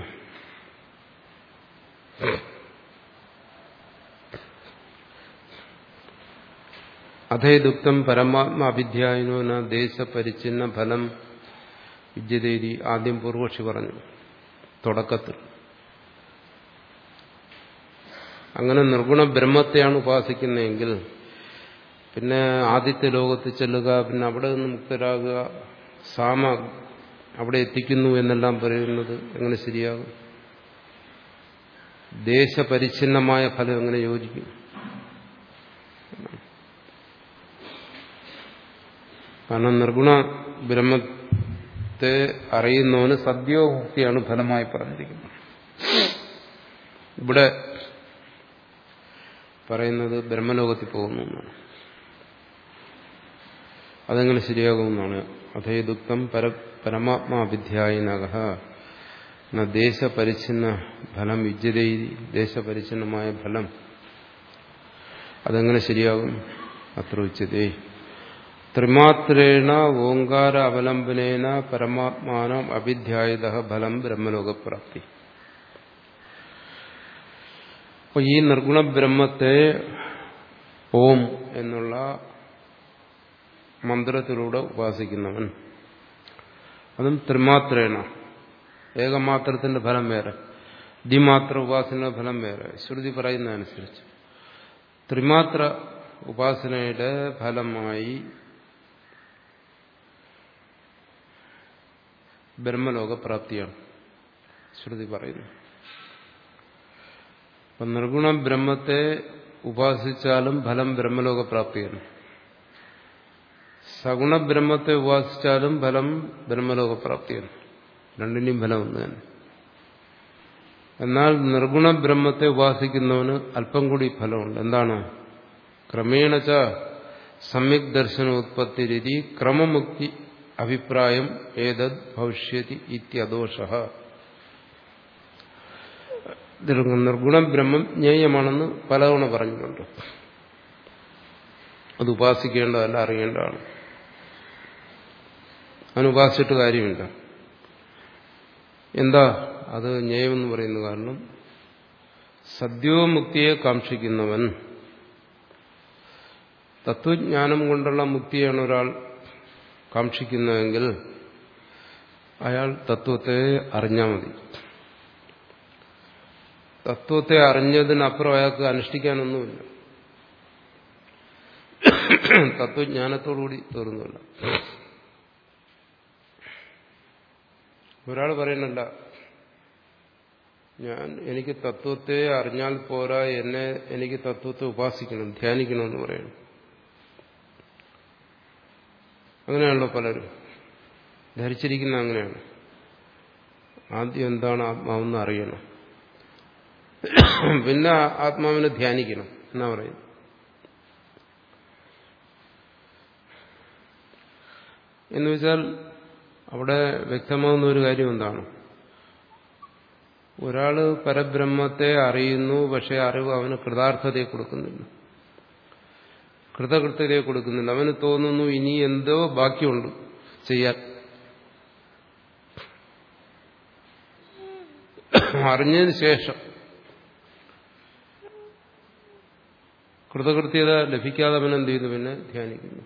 Speaker 1: അധേദുക്തം പരമാത്മ അഭിധ്യായനോന ദേശപരിച്ഛിന്ന ഫലം വിദ്യതേരി ആദ്യം പൂർവക്ഷി പറഞ്ഞു തുടക്കത്തിൽ അങ്ങനെ നിർഗുണ ബ്രഹ്മത്തെയാണ് ഉപാസിക്കുന്നതെങ്കിൽ പിന്നെ ആദ്യത്തെ ലോകത്ത് ചെല്ലുക പിന്നെ അവിടെ നിന്ന് മുക്തരാകുക സാമ അവിടെ എത്തിക്കുന്നു എന്നെല്ലാം പറയുന്നത് എങ്ങനെ ശരിയാകും ദേശപരിച്ഛിന്നമായ ഫലം എങ്ങനെ യോജിക്കും കാരണം നിർഗുണ ബ്രഹ്മത്തെ അറിയുന്നവന് സദ്യോമുക്തിയാണ് ഫലമായി പറഞ്ഞിരിക്കുന്നത് ഇവിടെ പറയുന്നത് ബ്രഹ്മലോകത്തിൽ പോകുന്നു എന്നാണ് അതെങ്ങനെ ശരിയാകുമെന്നാണ് അതേ ദുഃഖം പര പരമാത്മാവിധ്യായനക ദേശപരിച്ഛിന്ന ഫലം വിദ്യതൈ ദേശപരിച്ഛിന്നമായ ഫലം അതെങ്ങനെ ശരിയാകും അത്ര ഉച്ചതേ ത്രിമാത്രേണ ഓങ്കാര അവലംബനേന പരമാത്മാനം അഭിധ്യായത ഫലം ബ്രഹ്മലോകപ്രാപ്തി അപ്പോൾ ഈ നിർഗുണ ബ്രഹ്മത്തെ ഓം എന്നുള്ള മന്ത്രത്തിലൂടെ ഉപാസിക്കുന്നവൻ അതും ത്രിമാത്രേണ ഏകമാത്രത്തിന്റെ ഫലം വേറെ ദ്വിമാത്ര ഉപാസന ഫലം വേറെ ശ്രുതി പറയുന്നതനുസരിച്ച് ത്രിമാത്ര ഉപാസനയുടെ ഫലമായി ബ്രഹ്മലോകപ്രാപ്തിയാണ് ശ്രുതി പറയുന്നു അപ്പം നിർഗുണ ബ്രഹ്മത്തെ ഉപാസിച്ചാലും ഫലം ബ്രഹ്മലോകപ്രാപ്തിയാണ് സഗുണ ബ്രഹ്മത്തെ ഉപാസിച്ചാലും ഫലം ബ്രഹ്മലോകപ്രാപ്തിയാണ് രണ്ടിന്റെയും ഫലം ഒന്ന് തന്നെ എന്നാൽ നിർഗുണ ബ്രഹ്മത്തെ ഉപാസിക്കുന്നവന് അല്പം കൂടി ഫലമുണ്ട് എന്താണ് ക്രമേണ സമ്യക് ദർശനോത്പത്തി രീതി ക്രമമുക്തി അഭിപ്രായം ഏതത് ഭവിഷ്യതി ഇത്യദോഷ നിർഗുണ ബ്രഹ്മം ജ്ഞേയമാണെന്ന് പലതവണ പറഞ്ഞിട്ടുണ്ട് അത് ഉപാസിക്കേണ്ടതല്ല അറിയേണ്ടതാണ് അതിനുപാസിച്ചിട്ട് കാര്യമില്ല എന്താ അത് ജ്ഞേയമെന്ന് പറയുന്ന കാരണം സദ്യോമുക്തിയെ കാക്ഷിക്കുന്നവൻ തത്വജ്ഞാനം കൊണ്ടുള്ള മുക്തിയാണ് ഒരാൾ കാക്ഷിക്കുന്നതെങ്കിൽ അയാൾ തത്വത്തെ അറിഞ്ഞാൽ മതി തത്വത്തെ അറിഞ്ഞതിനപ്പുറം അയാൾക്ക് അനുഷ്ഠിക്കാനൊന്നുമില്ല തത്വജ്ഞാനത്തോടുകൂടി തീർന്നില്ല ഒരാൾ പറയണല്ല ഞാൻ എനിക്ക് തത്വത്തെ അറിഞ്ഞാൽ പോരാ എന്നെ എനിക്ക് തത്വത്തെ ഉപാസിക്കണം ധ്യാനിക്കണമെന്ന് പറയണം അങ്ങനെയാണല്ലോ പലരും ധരിച്ചിരിക്കുന്ന അങ്ങനെയാണ് ആദ്യം എന്താണ് ആത്മാവെന്ന് അറിയണം പിന്നെ ആത്മാവിനെ ധ്യാനിക്കണം എന്നാ പറയുന്നത് എന്ന് വെച്ചാൽ അവിടെ വ്യക്തമാകുന്ന ഒരു കാര്യം എന്താണ് ഒരാള് പരബ്രഹ്മത്തെ അറിയുന്നു പക്ഷെ അറിവ് അവന് കൃതാർത്ഥതയെ കൊടുക്കുന്നില്ല കൃതകൃത്യതയെ കൊടുക്കുന്നില്ല അവന് തോന്നുന്നു ഇനി എന്തോ ബാക്കിയുണ്ട് ചെയ്യാൻ അറിഞ്ഞതിന് ശേഷം കൃതകൃത്യത ലഭിക്കാതെ അവൻ എന്ത് ചെയ്യുന്നു പിന്നെ ധ്യാനിക്കുന്നു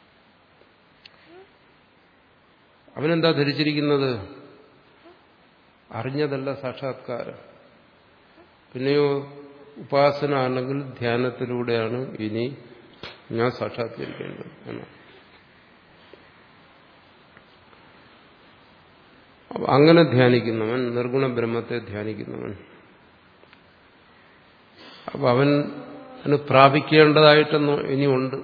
Speaker 1: അവനെന്താ ധരിച്ചിരിക്കുന്നത് അറിഞ്ഞതല്ല സാക്ഷാത്കാരം പിന്നെയോ ഉപാസന അല്ലെങ്കിൽ ധ്യാനത്തിലൂടെയാണ് ഇനി ഞാൻ സാക്ഷാത്കരിക്കേണ്ടത് എന്നാണ് അങ്ങനെ ധ്യാനിക്കുന്നവൻ നിർഗുണ ബ്രഹ്മത്തെ ധ്യാനിക്കുന്നവൻ അപ്പൊ അവൻ പ്രാപിക്കേണ്ടതായിട്ടൊന്ന് ഇനിയുണ്ട്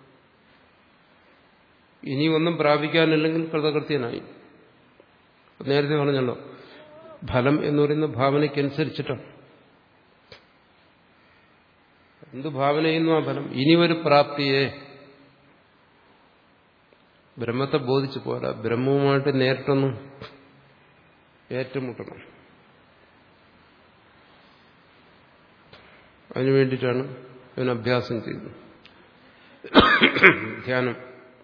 Speaker 1: ഇനി ഒന്നും പ്രാപിക്കാനില്ലെങ്കിൽ കൃതകൃത്യനായി നേരത്തെ പറഞ്ഞല്ലോ ഫലം എന്ന് പറയുന്ന ഭാവനയ്ക്കനുസരിച്ചിട്ടാണ് എന്ത് ഭാവന ചെയ്യുന്നു ആ ഫലം ഇനി ഒരു പ്രാപ്തിയെ ബ്രഹ്മത്തെ ബോധിച്ചു പോരാ ബ്രഹ്മവുമായിട്ട് നേരിട്ടൊന്ന് ഏറ്റുമുട്ടണം അതിനു വേണ്ടിയിട്ടാണ് ഇവൻ അഭ്യാസം ചെയ്യുന്നത് ധ്യാനം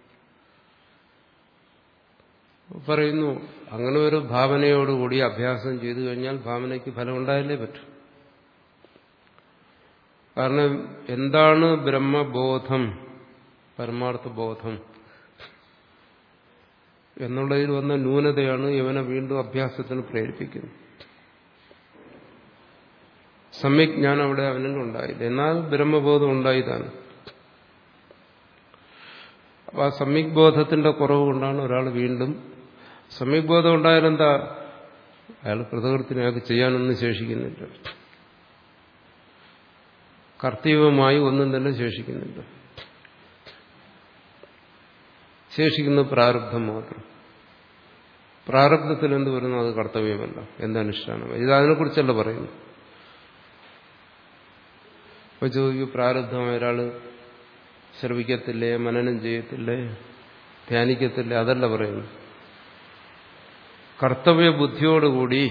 Speaker 1: പറയുന്നു അങ്ങനെ ഒരു ഭാവനയോടുകൂടി അഭ്യാസം ചെയ്തു കഴിഞ്ഞാൽ ഭാവനയ്ക്ക് ഫലം ഉണ്ടായാലേ പറ്റൂ കാരണം എന്താണ് ബ്രഹ്മബോധം പരമാർത്ഥ ബോധം എന്നുള്ളതിൽ വന്ന ന്യൂനതയാണ് ഇവനെ വീണ്ടും അഭ്യാസത്തിന് പ്രേരിപ്പിക്കുന്നത് സമ്യജ്ഞാനം അവിടെ അവനുണ്ടായില്ല എന്നാൽ ബ്രഹ്മബോധം ഉണ്ടായതാണ് അപ്പൊ ആ സമ്യക് ബോധത്തിന്റെ കുറവ് കൊണ്ടാണ് ഒരാൾ വീണ്ടും സമ്യക് ബോധം ഉണ്ടായാലെന്താ അയാൾ പ്രകൃതിനെ അയാൾക്ക് ചെയ്യാനൊന്നും ശേഷിക്കുന്നില്ല കർത്തവ്യമായി ഒന്നും തന്നെ ശേഷിക്കുന്നില്ല ശേഷിക്കുന്ന പ്രാരബ്ധം മാത്രം പ്രാരബ്ധത്തിൽ എന്ത് വരുന്നു അത് കർത്തവ്യമല്ല എന്തനുഷ്ഠാനം ഇത് അതിനെക്കുറിച്ചല്ല പറയുന്നു അപ്പൊ ചോദിക്കും പ്രാരബ്ധമായ ഒരാള് ശ്രവിക്കത്തില്ലേ മനനം ചെയ്യത്തില്ലേ ധ്യാനിക്കത്തില്ലേ അതല്ല പറയുന്നു കർത്തവ്യ ബുദ്ധിയോടുകൂടി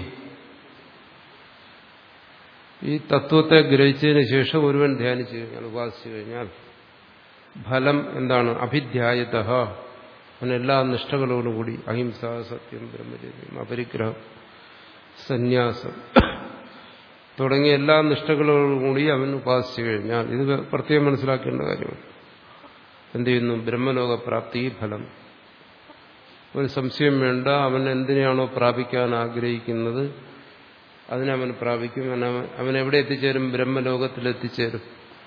Speaker 1: ഈ തത്വത്തെ ഗ്രഹിച്ചതിന് ശേഷം ഒരുവൻ ധ്യാനിച്ചു കഴിഞ്ഞാൽ ഉപാസിച്ചു കഴിഞ്ഞാൽ ഫലം എന്താണ് അഭിധ്യായത അവൻ എല്ലാ നിഷ്ഠകളോടുകൂടി അഹിംസ സത്യം ബ്രഹ്മചര്യം അപരിഗ്രഹം സന്യാസം തുടങ്ങിയ എല്ലാ നിഷ്ഠകളോടും കൂടി അവൻ ഉപാസിച്ചു കഴിഞ്ഞാൽ ഇത് പ്രത്യേകം മനസ്സിലാക്കേണ്ട കാര്യമാണ് എന്ത് ചെയ്യുന്നു ബ്രഹ്മലോക പ്രാപ്തി ഫലം ഒരു സംശയം വേണ്ട അവൻ എന്തിനാണോ പ്രാപിക്കാൻ ആഗ്രഹിക്കുന്നത് അതിനവൻ പ്രാപിക്കും അവൻ എവിടെ എത്തിച്ചേരും ബ്രഹ്മലോകത്തിൽ എത്തിച്ചേരും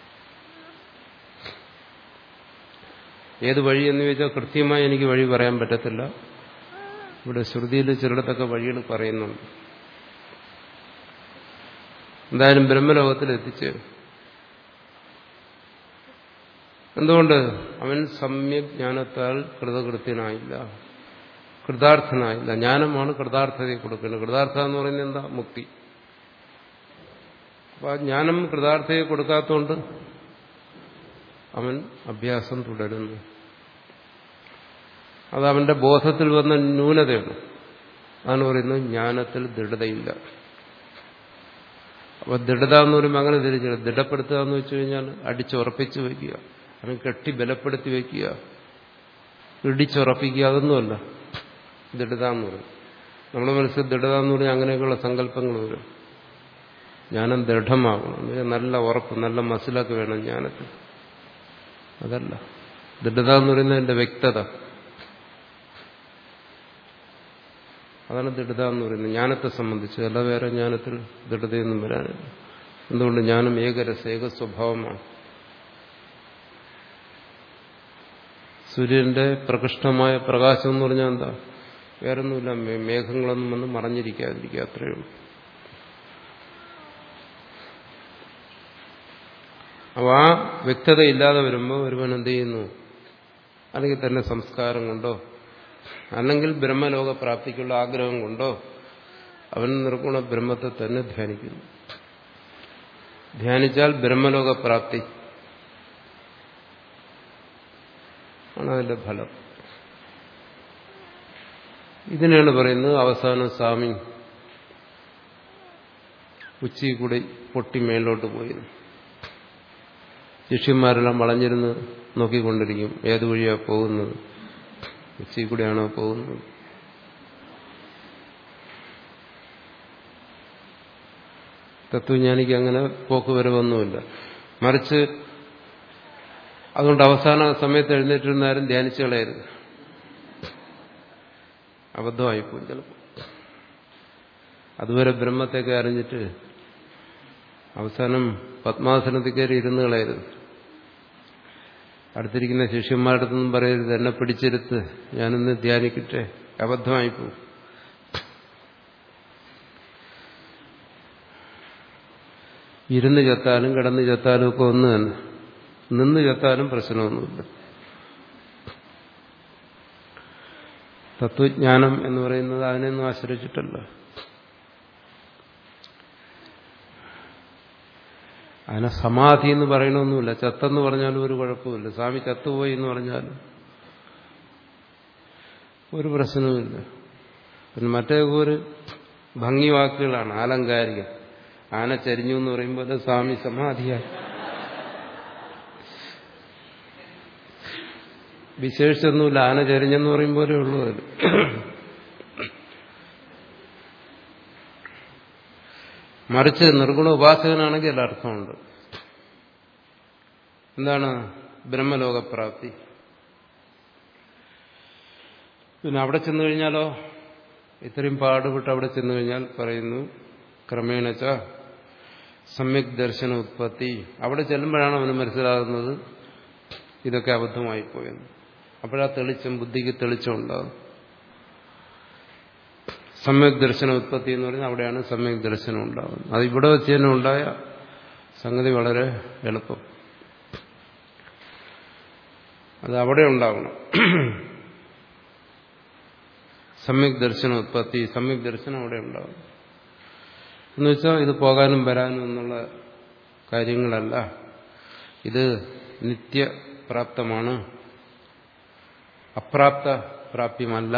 Speaker 1: ഏത് വഴി എന്ന് ചോദിച്ചാൽ കൃത്യമായി എനിക്ക് വഴി പറയാൻ പറ്റത്തില്ല ഇവിടെ ശ്രുതിയിൽ ചിലയിടത്തൊക്കെ വഴികൾ പറയുന്നുണ്ട് എന്തായാലും ബ്രഹ്മലോകത്തിൽ എത്തിച്ചേരും എന്തുകൊണ്ട് അവൻ സമ്യക് ജ്ഞാനത്താൽ കൃതകൃത്യനായില്ല കൃതാർത്ഥനായില്ല ജ്ഞാനമാണ് കൃതാർത്ഥതയെ കൊടുക്കേണ്ടത് കൃതാർത്ഥ എന്ന് പറയുന്നത് എന്താ മുക്തി അപ്പൊ ആ ജ്ഞാനം കൃതാർത്ഥതയെ കൊടുക്കാത്തതുകൊണ്ട് അവൻ അഭ്യാസം തുടരുന്നു അത് അവന്റെ ബോധത്തിൽ വന്ന ന്യൂനതയാണ് അതാണ് പറയുന്നത് ജ്ഞാനത്തിൽ ദൃഢതയില്ല അപ്പൊ ദൃഢത എന്ന് പറയുമ്പോൾ അങ്ങനെ തിരിച്ചില്ല ദൃഢപ്പെടുത്തുക എന്ന് വെച്ച് കഴിഞ്ഞാൽ അടിച്ചുറപ്പിച്ച് വയ്ക്കുക അവൻ കെട്ടി ബലപ്പെടുത്തി വയ്ക്കുക ഇടിച്ചുറപ്പിക്കുക അതൊന്നുമല്ല ദൃഢത എന്ന് പറയും നമ്മുടെ മനസ്സിൽ ദൃഢത എന്ന് പറഞ്ഞാൽ അങ്ങനെയൊക്കെയുള്ള സങ്കല്പങ്ങൾ വരും ജ്ഞാനം ദൃഢമാകണം നല്ല ഉറപ്പ് നല്ല മസിലൊക്കെ വേണം ജ്ഞാനത്തിൽ അതല്ല ദൃഢത എന്ന് പറയുന്നത് എന്റെ വ്യക്തത അതാണ് ദൃഢത എന്ന് പറയുന്നത് ജ്ഞാനത്തെ സംബന്ധിച്ച് അല്ല വേറെ ജ്ഞാനത്തിൽ ദൃഢതയൊന്നും വരാനില്ല എന്തുകൊണ്ട് ജ്ഞാനം ഏകരസ ഏക സ്വഭാവമാണ് സൂര്യന്റെ പ്രകൃഷ്ടമായ പ്രകാശം എന്ന് പറഞ്ഞാൽ എന്താ വേറൊന്നുമില്ല മേഘങ്ങളൊന്നും വന്ന് മറഞ്ഞിരിക്കാതിരിക്കുക അത്രയേ ഉള്ളൂ അപ്പൊ ആ വ്യക്തത ഇല്ലാതെ വരുമ്പോൾ ഒരുവൻ എന്ത് ചെയ്യുന്നു അല്ലെങ്കിൽ തന്നെ സംസ്കാരം കൊണ്ടോ അല്ലെങ്കിൽ ബ്രഹ്മലോക പ്രാപ്തിക്കുള്ള ആഗ്രഹം കൊണ്ടോ അവൻ നിർഗുണ ബ്രഹ്മത്തെ തന്നെ ധ്യാനിക്കുന്നു ധ്യാനിച്ചാൽ ബ്രഹ്മലോക പ്രാപ്തി ആണ് അതിന്റെ ഫലം ഇതിനാണ് പറയുന്നത് അവസാനം സ്വാമി ഉച്ചി കൂടി പൊട്ടി മേലോട്ട് പോയിരുന്നു ശിഷ്യന്മാരെല്ലാം വളഞ്ഞിരുന്ന് നോക്കിക്കൊണ്ടിരിക്കും ഏത് വഴിയാ പോകുന്നത് ഉച്ചി കൂടെയാണോ പോകുന്നത് തത്വജ്ഞാനിക്ക് അങ്ങനെ പോക്കുവരവൊന്നുമില്ല മറിച്ച് അതുകൊണ്ട് അവസാന സമയത്ത് എഴുന്നേറ്റിരുന്നാരും ധ്യാനിച്ചു കളയരുത് അബദ്ധമായിപ്പോയി ചിലപ്പോൾ അതുവരെ ബ്രഹ്മത്തെയൊക്കെ അറിഞ്ഞിട്ട് അവസാനം പത്മാസനത്തിൽ കയറി ഇരുന്ന് കളയരുത് അടുത്തിരിക്കുന്ന ശിഷ്യന്മാരുടെ അടുത്തൊന്നും പറയരുത് എന്നെ പിടിച്ചെടുത്ത് ഞാനൊന്ന് ധ്യാനിക്കട്ടെ അബദ്ധമായിപ്പോവും ഇരുന്ന് ചത്താലും കിടന്ന് ചത്താലും ഒക്കെ ഒന്ന് തന്നെ നിന്ന് ചത്താലും പ്രശ്നമൊന്നുമില്ല തത്വജ്ഞാനം എന്ന് പറയുന്നത് അതിനൊന്നും ആശ്രയിച്ചിട്ടല്ല അതിനെ സമാധി എന്ന് പറയണമൊന്നുമില്ല ചത്തെന്ന് പറഞ്ഞാലും ഒരു കുഴപ്പമില്ല സ്വാമി ചത്തുപോയി എന്ന് പറഞ്ഞാലും ഒരു പ്രശ്നവുമില്ല പിന്നെ മറ്റേ ഒരു ഭംഗി വാക്കുകളാണ് ആലങ്കാരികം ആന ചരിഞ്ഞു എന്ന് പറയുമ്പോൾ സ്വാമി സമാധിയായി വിശേഷിച്ചൊന്നുമില്ല ആന ചരിഞ്ഞെന്ന് പറയും പോലെ ഉള്ളൂ അതിൽ മറിച്ച് നിർഗുണ ഉപാസകനാണെങ്കിൽ അതിൽ അർത്ഥമുണ്ട് എന്താണ് ബ്രഹ്മലോകപ്രാപ്തി പിന്നെ അവിടെ ചെന്നു കഴിഞ്ഞാലോ ഇത്രയും പാടുപെട്ട് അവിടെ ചെന്നു കഴിഞ്ഞാൽ പറയുന്നു ക്രമേണച്ച സമ്യക് ദർശന ഉത്പത്തി അവിടെ ചെല്ലുമ്പോഴാണ് അവന് മനസ്സിലാകുന്നത് ഇതൊക്കെ അബദ്ധമായി പോയെന്ന് അപ്പോഴാ തെളിച്ചം ബുദ്ധിക്ക് തെളിച്ചം ഉണ്ടാകും സമ്യക് ദർശന ഉത്പത്തി എന്ന് പറഞ്ഞാൽ അവിടെയാണ് സമ്യക് ദർശനം ഉണ്ടാകുന്നത് അത് ഇവിടെ വെച്ച് തന്നെ ഉണ്ടായ സംഗതി വളരെ എളുപ്പം അത് അവിടെ ഉണ്ടാകണം സമ്യക് ദർശന ഉത്പത്തി സമ്യക് ദർശനം അവിടെ ഉണ്ടാകും എന്ന് വെച്ചാൽ ഇത് പോകാനും വരാനും എന്നുള്ള കാര്യങ്ങളല്ല ഇത് നിത്യപ്രാപ്തമാണ് അപ്രാപ്ത പ്രാപ്യമല്ല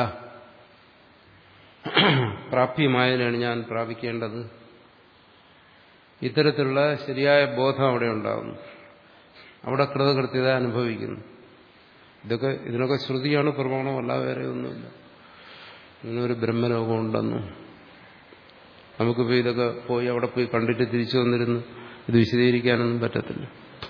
Speaker 1: പ്രാപ്യമായതിനാണ് ഞാൻ പ്രാപിക്കേണ്ടത് ഇത്തരത്തിലുള്ള ശരിയായ ബോധം അവിടെ ഉണ്ടാകുന്നു അവിടെ കൃതകൃത്യത അനുഭവിക്കുന്നു ഇതൊക്കെ ഇതിനൊക്കെ ശ്രുതിയാണ് പ്രമാണമല്ല വേറെ ഒന്നുമില്ല ഇങ്ങനൊരു ബ്രഹ്മലോകം ഉണ്ടെന്നും നമുക്കിപ്പോൾ ഇതൊക്കെ പോയി അവിടെ പോയി കണ്ടിട്ട് തിരിച്ചു വന്നിരുന്ന് ഇത് വിശദീകരിക്കാനൊന്നും പറ്റത്തില്ല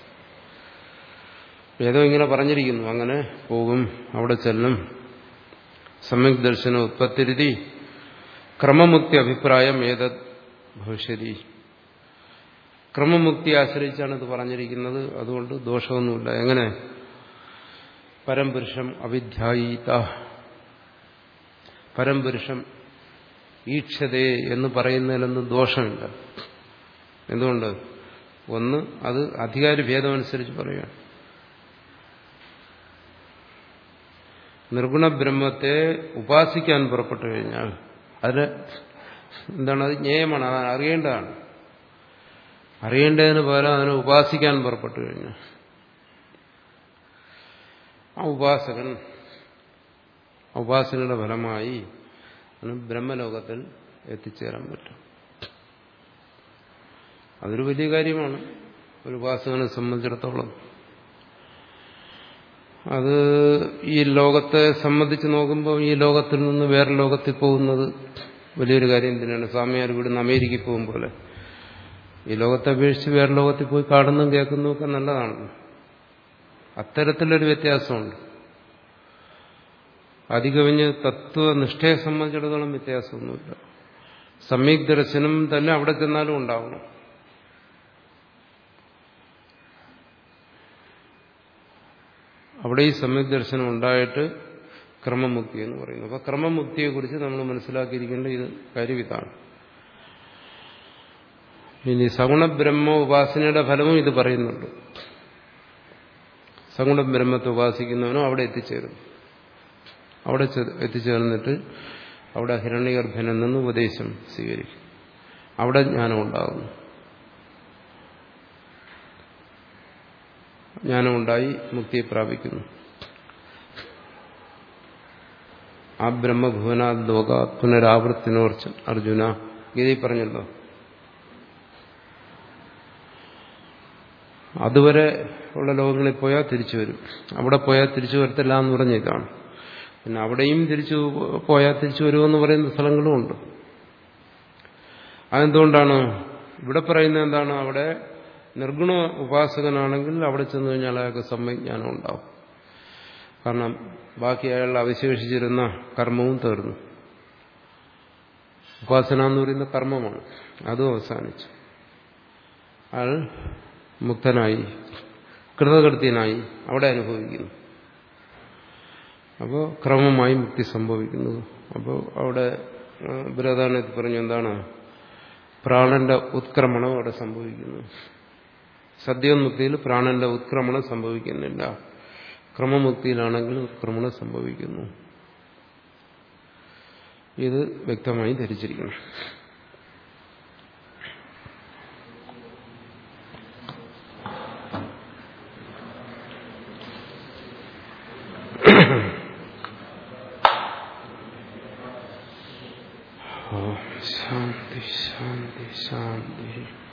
Speaker 1: ഏതോ ഇങ്ങനെ പറഞ്ഞിരിക്കുന്നു അങ്ങനെ പോകും അവിടെ ചെല്ലും സമ്യക് ദർശന ഉത്പത്തിരുതി ക്രമമുക്തി അഭിപ്രായം ഏതത് ഭവിഷ്യതി ക്രമമുക്തി ആശ്രയിച്ചാണ് ഇത് പറഞ്ഞിരിക്കുന്നത് അതുകൊണ്ട് ദോഷമൊന്നുമില്ല എങ്ങനെ പരംപുരുഷം അവിധ്യായീത പരംപുരുഷം ഈക്ഷതേ എന്ന് പറയുന്നതിലൊന്നും ദോഷമില്ല എന്തുകൊണ്ട് ഒന്ന് അത് അധികാരി ഭേദമനുസരിച്ച് പറയുകയാണ് നിർഗുണ ബ്രഹ്മത്തെ ഉപാസിക്കാൻ പുറപ്പെട്ടു കഴിഞ്ഞാൽ അതിന് എന്താണ് അത് ജ്ഞേയമാണ് അത് അറിയേണ്ടതാണ് അറിയേണ്ടതിന് പകരം അതിനെ ഉപാസിക്കാൻ പുറപ്പെട്ടു കഴിഞ്ഞാൽ ആ ഉപാസകൻ ഉപാസനയുടെ ഫലമായി അവന് ബ്രഹ്മലോകത്തിൽ എത്തിച്ചേരാൻ പറ്റും അതൊരു വലിയ കാര്യമാണ് ഒരു ഉപാസകനെ സംബന്ധിച്ചിടത്തോളം അത് ഈ ലോകത്തെ സംബന്ധിച്ച് നോക്കുമ്പോൾ ഈ ലോകത്തിൽ നിന്ന് വേറെ ലോകത്തിൽ പോകുന്നത് വലിയൊരു കാര്യം തന്നെയാണ് സ്വാമിയാർ ഇവിടുന്ന് അമേരിക്കയിൽ പോകും പോലെ ഈ ലോകത്തെ അപേക്ഷിച്ച് വേറെ ലോകത്തിൽ പോയി കാണുന്നതും കേൾക്കുന്നതും ഒക്കെ നല്ലതാണ് അത്തരത്തിലൊരു വ്യത്യാസമുണ്ട് അധികവിഞ്ഞ് തത്വനിഷ്ഠയെ സംബന്ധിച്ചിടത്തോളം വ്യത്യാസമൊന്നുമില്ല സമ്യക് ദർശനം തന്നെ അവിടെ ചെന്നാലും ഉണ്ടാവണം അവിടെ ഈ സമ്യക് ദർശനം ഉണ്ടായിട്ട് ക്രമമുക്തി എന്ന് പറയുന്നു അപ്പൊ ക്രമമുക്തിയെക്കുറിച്ച് നമ്മൾ മനസ്സിലാക്കിയിരിക്കേണ്ട ഇത് കാര്യം ഇതാണ് ഇനി സഗുണ ബ്രഹ്മ ഉപാസനയുടെ ഫലവും ഇത് പറയുന്നുണ്ട് സഗുണ ബ്രഹ്മത്തെ ഉപാസിക്കുന്നവനും അവിടെ എത്തിച്ചേരുന്നു അവിടെ എത്തിച്ചേർന്നിട്ട് അവിടെ ഹിരണ്യഗർഭനിൽ നിന്ന് ഉപദേശം സ്വീകരിക്കും അവിടെ ജ്ഞാനം ഉണ്ടാകുന്നു ജ്ഞാനമുണ്ടായി മുക്തിയെ പ്രാപിക്കുന്നു ആ ബ്രഹ്മഭുവനാ ലോക പുനരാവൃത്തിനോർച്ച അർജുന ഗീതയിൽ പറഞ്ഞല്ലോ അതുവരെ ഉള്ള ലോകങ്ങളിൽ പോയാൽ തിരിച്ചു വരും അവിടെ പോയാൽ തിരിച്ചു വരത്തില്ല എന്ന് പറഞ്ഞ ഇതാണ് പിന്നെ അവിടെയും തിരിച്ചു പോയാൽ തിരിച്ചു വരുമെന്ന് പറയുന്ന സ്ഥലങ്ങളും ഉണ്ട് അതെന്തുകൊണ്ടാണ് ഇവിടെ പറയുന്നത് എന്താണ് അവിടെ നിർഗുണ ഉപാസകനാണെങ്കിൽ അവിടെ ചെന്ന് കഴിഞ്ഞാൽ അയാൾക്ക് സമ്മജ്ഞാനം ഉണ്ടാവും കാരണം ബാക്കി അയാൾ അവശേഷിച്ചിരുന്ന കർമ്മവും തീർന്നു ഉപാസന എന്ന് പറയുന്ന കർമ്മമാണ് അതും അവസാനിച്ചു അയാൾ മുക്തനായി കൃതകൃത്യനായി അവിടെ അനുഭവിക്കുന്നു അപ്പോൾ ക്രമമായി മുക്തി സംഭവിക്കുന്നു അപ്പോൾ അവിടെ ബൃഹദാനത്തിൽ പറഞ്ഞു എന്താണ് പ്രാണന്റെ ഉത്ക്രമണം അവിടെ സംഭവിക്കുന്നു സദ്യോന്മുക്തിയിൽ പ്രാണന്റെ ഉത്ക്രമണം സംഭവിക്കുന്നില്ല ക്രമമുക്തിയിലാണെങ്കിൽ ഉത്ക്രമണം സംഭവിക്കുന്നു ഇത് വ്യക്തമായി ധരിച്ചിരിക്കണം ശാന്തി ശാന്തി ശാന്തി